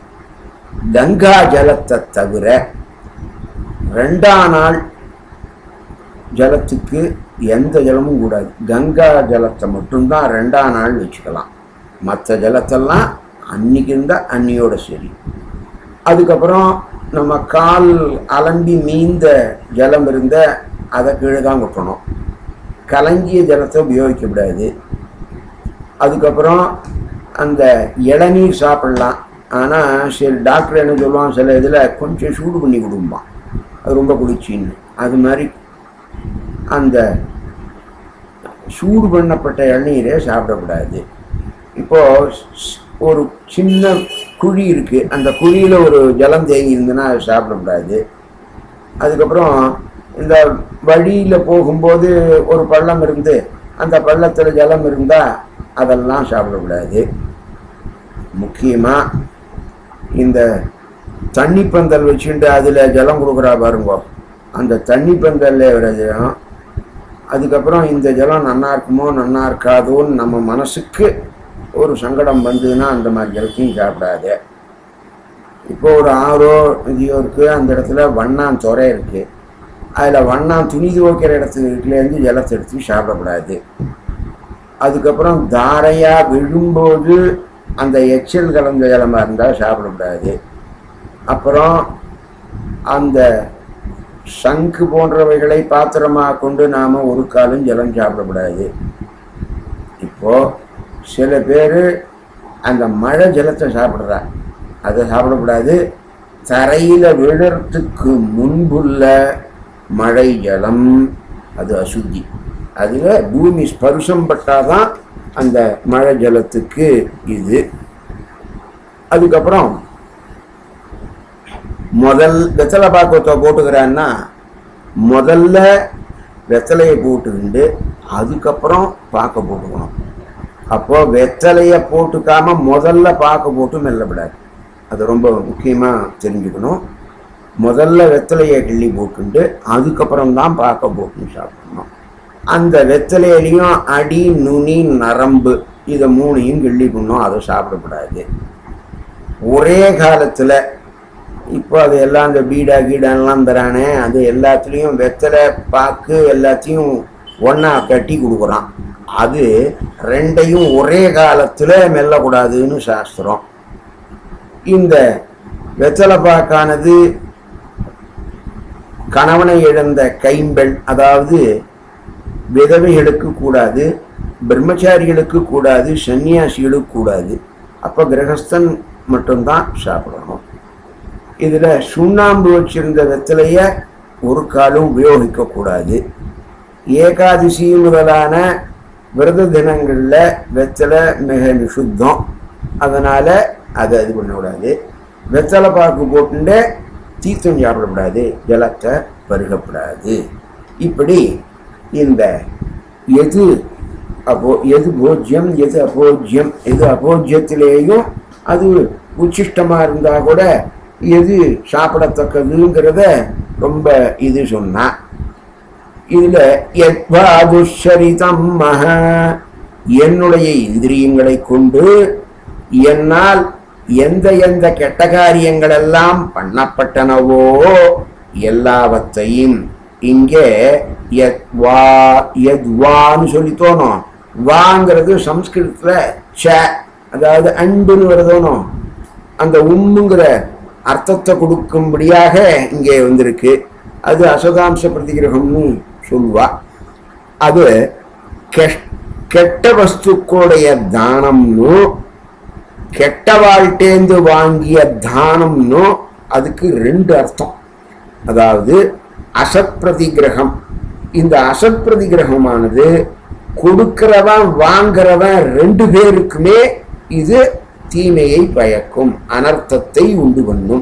A: கங்கா ஜலத்தை தவிர ரெண்டாம் நாள் ஜலத்துக்கு எந்த ஜலமும் கூடாது கங்கா ஜலத்தை மட்டும்தான் ரெண்டாம் நாள் வச்சுக்கலாம் மற்ற ஜலத்தெல்லாம் அன்னைக்கு இருந்தால் அன்னியோட சரி அதுக்கப்புறம் நம்ம கால் அலம்பி மீந்த ஜலம் இருந்த அதை கீழே தான் கொட்டணும் கலங்கிய ஜலத்தை உபயோகிக்கக்கூடாது அதுக்கப்புறம் அந்த இளநீர் சாப்பிடலாம் ஆனால் சரி டாக்டர் என்ன சொல்லுவான் சில இதில் கொஞ்சம் சூடு பண்ணி கொடுப்பான் அது ரொம்ப குளிர்ச்சின்னு அது மாதிரி அந்த சூடு பண்ணப்பட்ட இளநீரை சாப்பிடக்கூடாது இப்போ ஸ்- ஒரு சின்ன குழி இருக்கு அந்த குழியில ஒரு ஜலம் தேங்கி இருந்ததுன்னா அதை சாப்பிடக்கூடாது அதுக்கப்புறம் இந்த வழியில போகும்போது ஒரு பள்ளம் இருந்து அந்த பள்ளத்துல ஜலம் இருந்தா அதெல்லாம் சாப்பிடக்கூடாது முக்கியமா இந்த தண்ணி பந்தல் வச்சுட்டு அதுல ஜலம் கொடுக்குறா பாருங்க அந்த தண்ணி பந்தல்ல வர ஜலம் அதுக்கப்புறம் இந்த ஜலம் நன்னா இருக்குமோ நன்னா இருக்காதோன்னு நம்ம மனசுக்கு ஒரு சங்கடம் வந்ததுன்னா அந்த மாதிரி ஜலத்தையும் சாப்பிடாது இப்போ ஒரு ஆறோ இதையோ இருக்கு அந்த இடத்துல வண்ணான் துறை இருக்கு அதில் வண்ணான் துணி துவைக்கிற இடத்துலேருந்து ஜலத்தை எடுத்து சாப்பிடக்கூடாது அதுக்கப்புறம் தாரையா விழும்போது அந்த எச்சல் கலந்த ஜலமாக இருந்தால் சாப்பிடக்கூடாது அப்புறம் அந்த சங்கு போன்றவைகளை பாத்திரமாக கொண்டு நாம் ஒரு காலும் ஜலம் சாப்பிடக்கூடாது இப்போ சில பேர் அந்த மழை ஜலத்தை சாப்பிட்றா அதை சாப்பிடக்கூடாது தரையில் விழறதுக்கு முன்புள்ள மழை ஜலம் அது அசுத்தி அதில் பூமி ஸ்பர்சம் பட்டாதான் அந்த மழை ஜலத்துக்கு இது அதுக்கப்புறம் முதல் வெத்தலை பாக்கத்தை போட்டுக்கிறான்னா முதல்ல வெத்தலையை போட்டுக்கிண்டு அதுக்கப்புறம் பாக்க போட்டுக்கணும் அப்போ வெத்தலையை போட்டுக்காம முதல்ல பாக்க போட்டு மெல்லப்படாது அது ரொம்ப முக்கியமாக தெரிஞ்சுக்கணும் முதல்ல வெத்தலையை கிள்ளி போட்டுண்டு அதுக்கப்புறம் தான் பாக்க போட்டுன்னு சாப்பிடணும் அந்த வெத்தலையிலையும் அடி நுனி நரம்பு இதை மூணையும் கிள்ளி பண்ணணும் அதை சாப்பிடக்கூடாது ஒரே காலத்தில் இப்போ அது எல்லாம் இந்த பீடா கீடான்லாம் தரானே அது எல்லாத்துலேயும் வெத்தலை பாக்கு எல்லாத்தையும் ஒன்றா கட்டி கொடுக்குறான் அது ரெண்டையும் ஒரே காலத்தில் மெல்லக்கூடாதுன்னு சாஸ்திரம் இந்த வெத்தலை பாக்கானது கணவனை இழந்த கைம்பெண் அதாவது விதவைகளுக்கு கூடாது பிரம்மச்சாரிகளுக்கு கூடாது சன்னியாசிகளுக்கு கூடாது அப்போ கிரகஸ்தன் மட்டும்தான் சாப்பிடணும் இதில் சுண்ணாம்பு வச்சிருந்த வெத்தலையை ஒரு காலும் உபயோகிக்கக்கூடாது ஏகாதசி முதலான விரத தினங்களில் வெத்தலை மிக நிஷுத்தம் அதனால் அதை இது பண்ணக்கூடாது வெத்தலை பாக்கு போட்டுட்டு தீர்த்தம் சாப்பிடக்கூடாது ஜலத்தை பருகக்கூடாது இப்படி இந்த எது அப்போ எது போஜ்யம் எது அபோஜ்யம் எது அபோஜ்யத்திலேயும் அது உச்சிஷ்டமாக இருந்தால் கூட எது சாப்பிடத்தக்கதுங்கிறத ரொம்ப இது சொன்னா இதுல எத்வா துஷரிதம் மக என்னுடைய இந்திரியங்களை கொண்டு என்னால் எந்த எந்த கெட்ட காரியங்கள் எல்லாம் பண்ணப்பட்டனவோ எல்லாவற்றையும் இங்கே யத்வா யத்வான்னு சொல்லி தோணும் வாங்கிறது சம்ஸ்கிருதத்துல ச அதாவது அன்புன்னு வருதோனும் அந்த உம்முங்கிற அர்த்தத்தை கொடுக்கும்படியாக இங்கே வந்திருக்கு அது அசதாம்ச பிரதிகிரகம்னு சொல்லுவா அது கெ- கெட்ட வஸ்துக்களுடைய தானம்னு கெட்ட வாழ்ட்டேந்து வாங்கிய தானம்னு அதுக்கு ரெண்டு அர்த்தம் அதாவது அசத் பிரதிகிரகம் இந்த அசத் பிரதிகிரகமானது கொடுக்கிறவன் வாங்குறவன் ரெண்டு பேருக்குமே இது தீமையை பயக்கும் அனர்த்தத்தை உண்டு பண்ணும்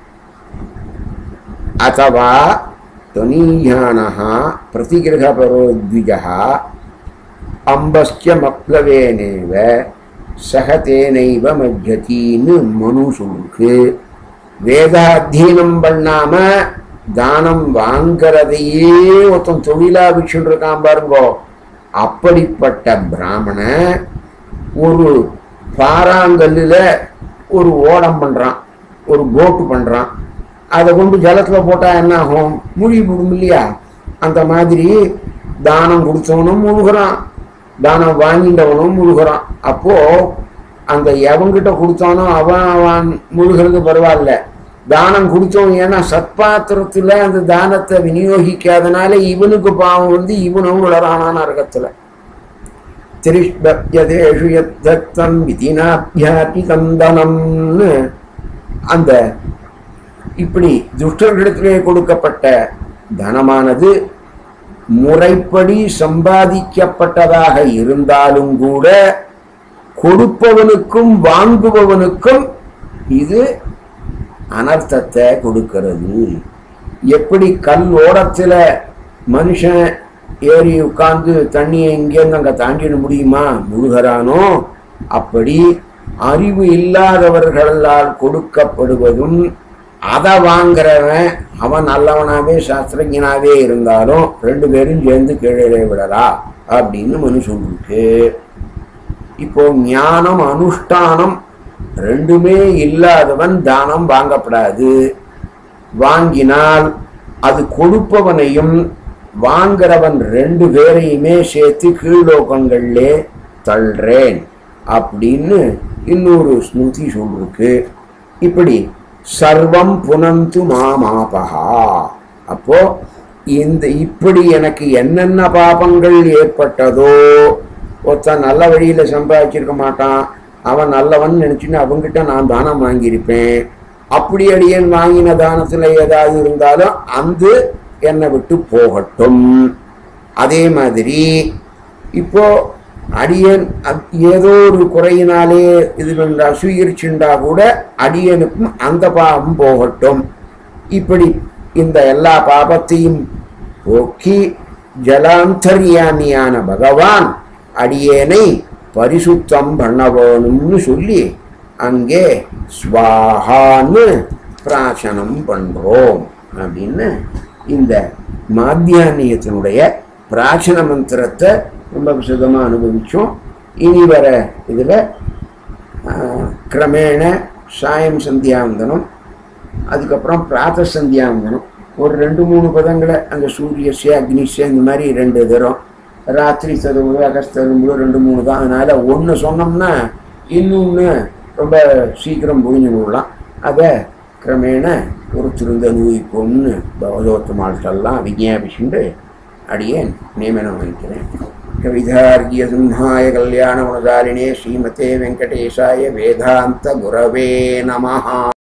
A: अथवा त्वनीयानः प्रतिगृहपरो द्विजः अम्बस्य मप्लवेनेव सह तेनैव मध्यतीன்னு மனு சொல்லுக்கு வேத அத்தியனம் பண்ணாம தானம் வாங்கிறதையே ஒருத்தன் தொழிலா வச்சுட்டு இருக்கான் பாருங்கோ அப்படிப்பட்ட பிராமண ஒரு பாறாங்கல்லில் ஒரு ஓடம் பண்றான் ஒரு போட்டு பண்றான் அதை கொண்டு ஜலத்துல போட்டா என்ன ஆகும் மூழ்கி போடும் இல்லையா அந்த மாதிரி தானம் கொடுத்தவனும் முழுகிறான் தானம் வாங்கிட்டவனும் முழுகிறான் அப்போ அந்த எவங்கிட்ட கொடுத்தானோ அவன் அவன் முழுகிறது பரவாயில்ல தானம் கொடுத்தவன் ஏன்னா சத்பாத்திரத்துல அந்த தானத்தை விநியோகிக்காதனால இவனுக்கு பாவம் வந்து இவனும் விளறானா நரகத்துல திரிஷ்பத்யதேஷு யத்தம் விதினாபியாதி தந்தனம்னு அந்த இப்படி துஷ்டர்களிடத்திலே கொடுக்கப்பட்ட தனமானது முறைப்படி சம்பாதிக்கப்பட்டதாக இருந்தாலும் கூட கொடுப்பவனுக்கும் வாங்குபவனுக்கும் இது அனர்த்தத்தை கொடுக்கிறது எப்படி கல் ஓடத்துல மனுஷன் ஏறி உட்கார்ந்து தண்ணியை இங்கேருந்து அங்கே தாண்டிட முடியுமா முழுகிறானோ அப்படி அறிவு இல்லாதவர்களால் கொடுக்கப்படுவதும் அதை வாங்குறவன் அவன் நல்லவனாவே சாஸ்திரஜனாவே இருந்தாலும் ரெண்டு பேரும் சேர்ந்து கீழே விடறா அப்படின்னு மனு சொல்லிருக்கு இப்போ ஞானம் அனுஷ்டானம் ரெண்டுமே இல்லாதவன் தானம் வாங்கப்படாது வாங்கினால் அது கொடுப்பவனையும் வாங்குறவன் ரெண்டு பேரையுமே சேர்த்து கீழ்லோகங்கள்லே தள்ளுறேன் அப்படின்னு இன்னொரு ஸ்மிருதி சொல்லிருக்கு இப்படி சர்வம் புனந்து மாமாபகா அப்போ இந்த இப்படி எனக்கு என்னென்ன பாபங்கள் ஏற்பட்டதோ ஒருத்தன் நல்ல வழியில சம்பாதிச்சிருக்க மாட்டான் அவன் நல்லவன் நினைச்சுன்னு அவங்கிட்ட நான் தானம் வாங்கியிருப்பேன் அப்படி அடியேன் வாங்கின தானத்துல ஏதாவது இருந்தாலும் அந்த என்னை விட்டு போகட்டும் அதே மாதிரி இப்போ அடியன் அத்- ஏதோ ஒரு குறையினாலே இது பண்ணா சுயரிச்சுண்டா கூட அடியனுக்கும் அந்த பாவம் போகட்டும் இப்படி இந்த எல்லா பாபத்தையும் போக்கி ஜலாந்தர்யாமியான பகவான் அடியேனை பரிசுத்தம் பண்ண வேணும்னு சொல்லி அங்கே ஸ்வாஹான்னு பிராசனம் பண்றோம் அப்படின்னு இந்த மாத்தியானியத்தினுடைய பிராச்சன மந்திரத்தை ரொம்ப விசதமா அனுபவிச்சோம் இனி வர இதுல ஆஹ், கிரமேண சாயம் சந்தியாவந்தனம் அதுக்கப்புறம் பிராத்த சந்தியாவந்தனம் ஒரு ரெண்டு மூணு பதங்களை அந்த சூரியஸ்ய அக்னிஸ்ய இந்த மாதிரி ரெண்டு தரம் ராத்திரி தரும்பு அகஸ்தரும்பு ரெண்டு மூணு தான் அதனால ஒன்று சொன்னோம்னா இன்னொன்று ரொம்ப சீக்கிரம் புரிஞ்சு விடலாம் அதை கிரமேண பொறுத்திருந்த அனுபவிப்போம்னு பகவதோத்தமாள்கிட்டெல்லாம் விஜயாபிஷுண்டு அடியேன் நியமனம் வைக்கிறேன் கவிதார்கிய சிம்ஹாய கல்யாண குணதாரிணே ஸ்ரீமதே வெங்கடேஷாய வேதாந்த குரவே நமஹா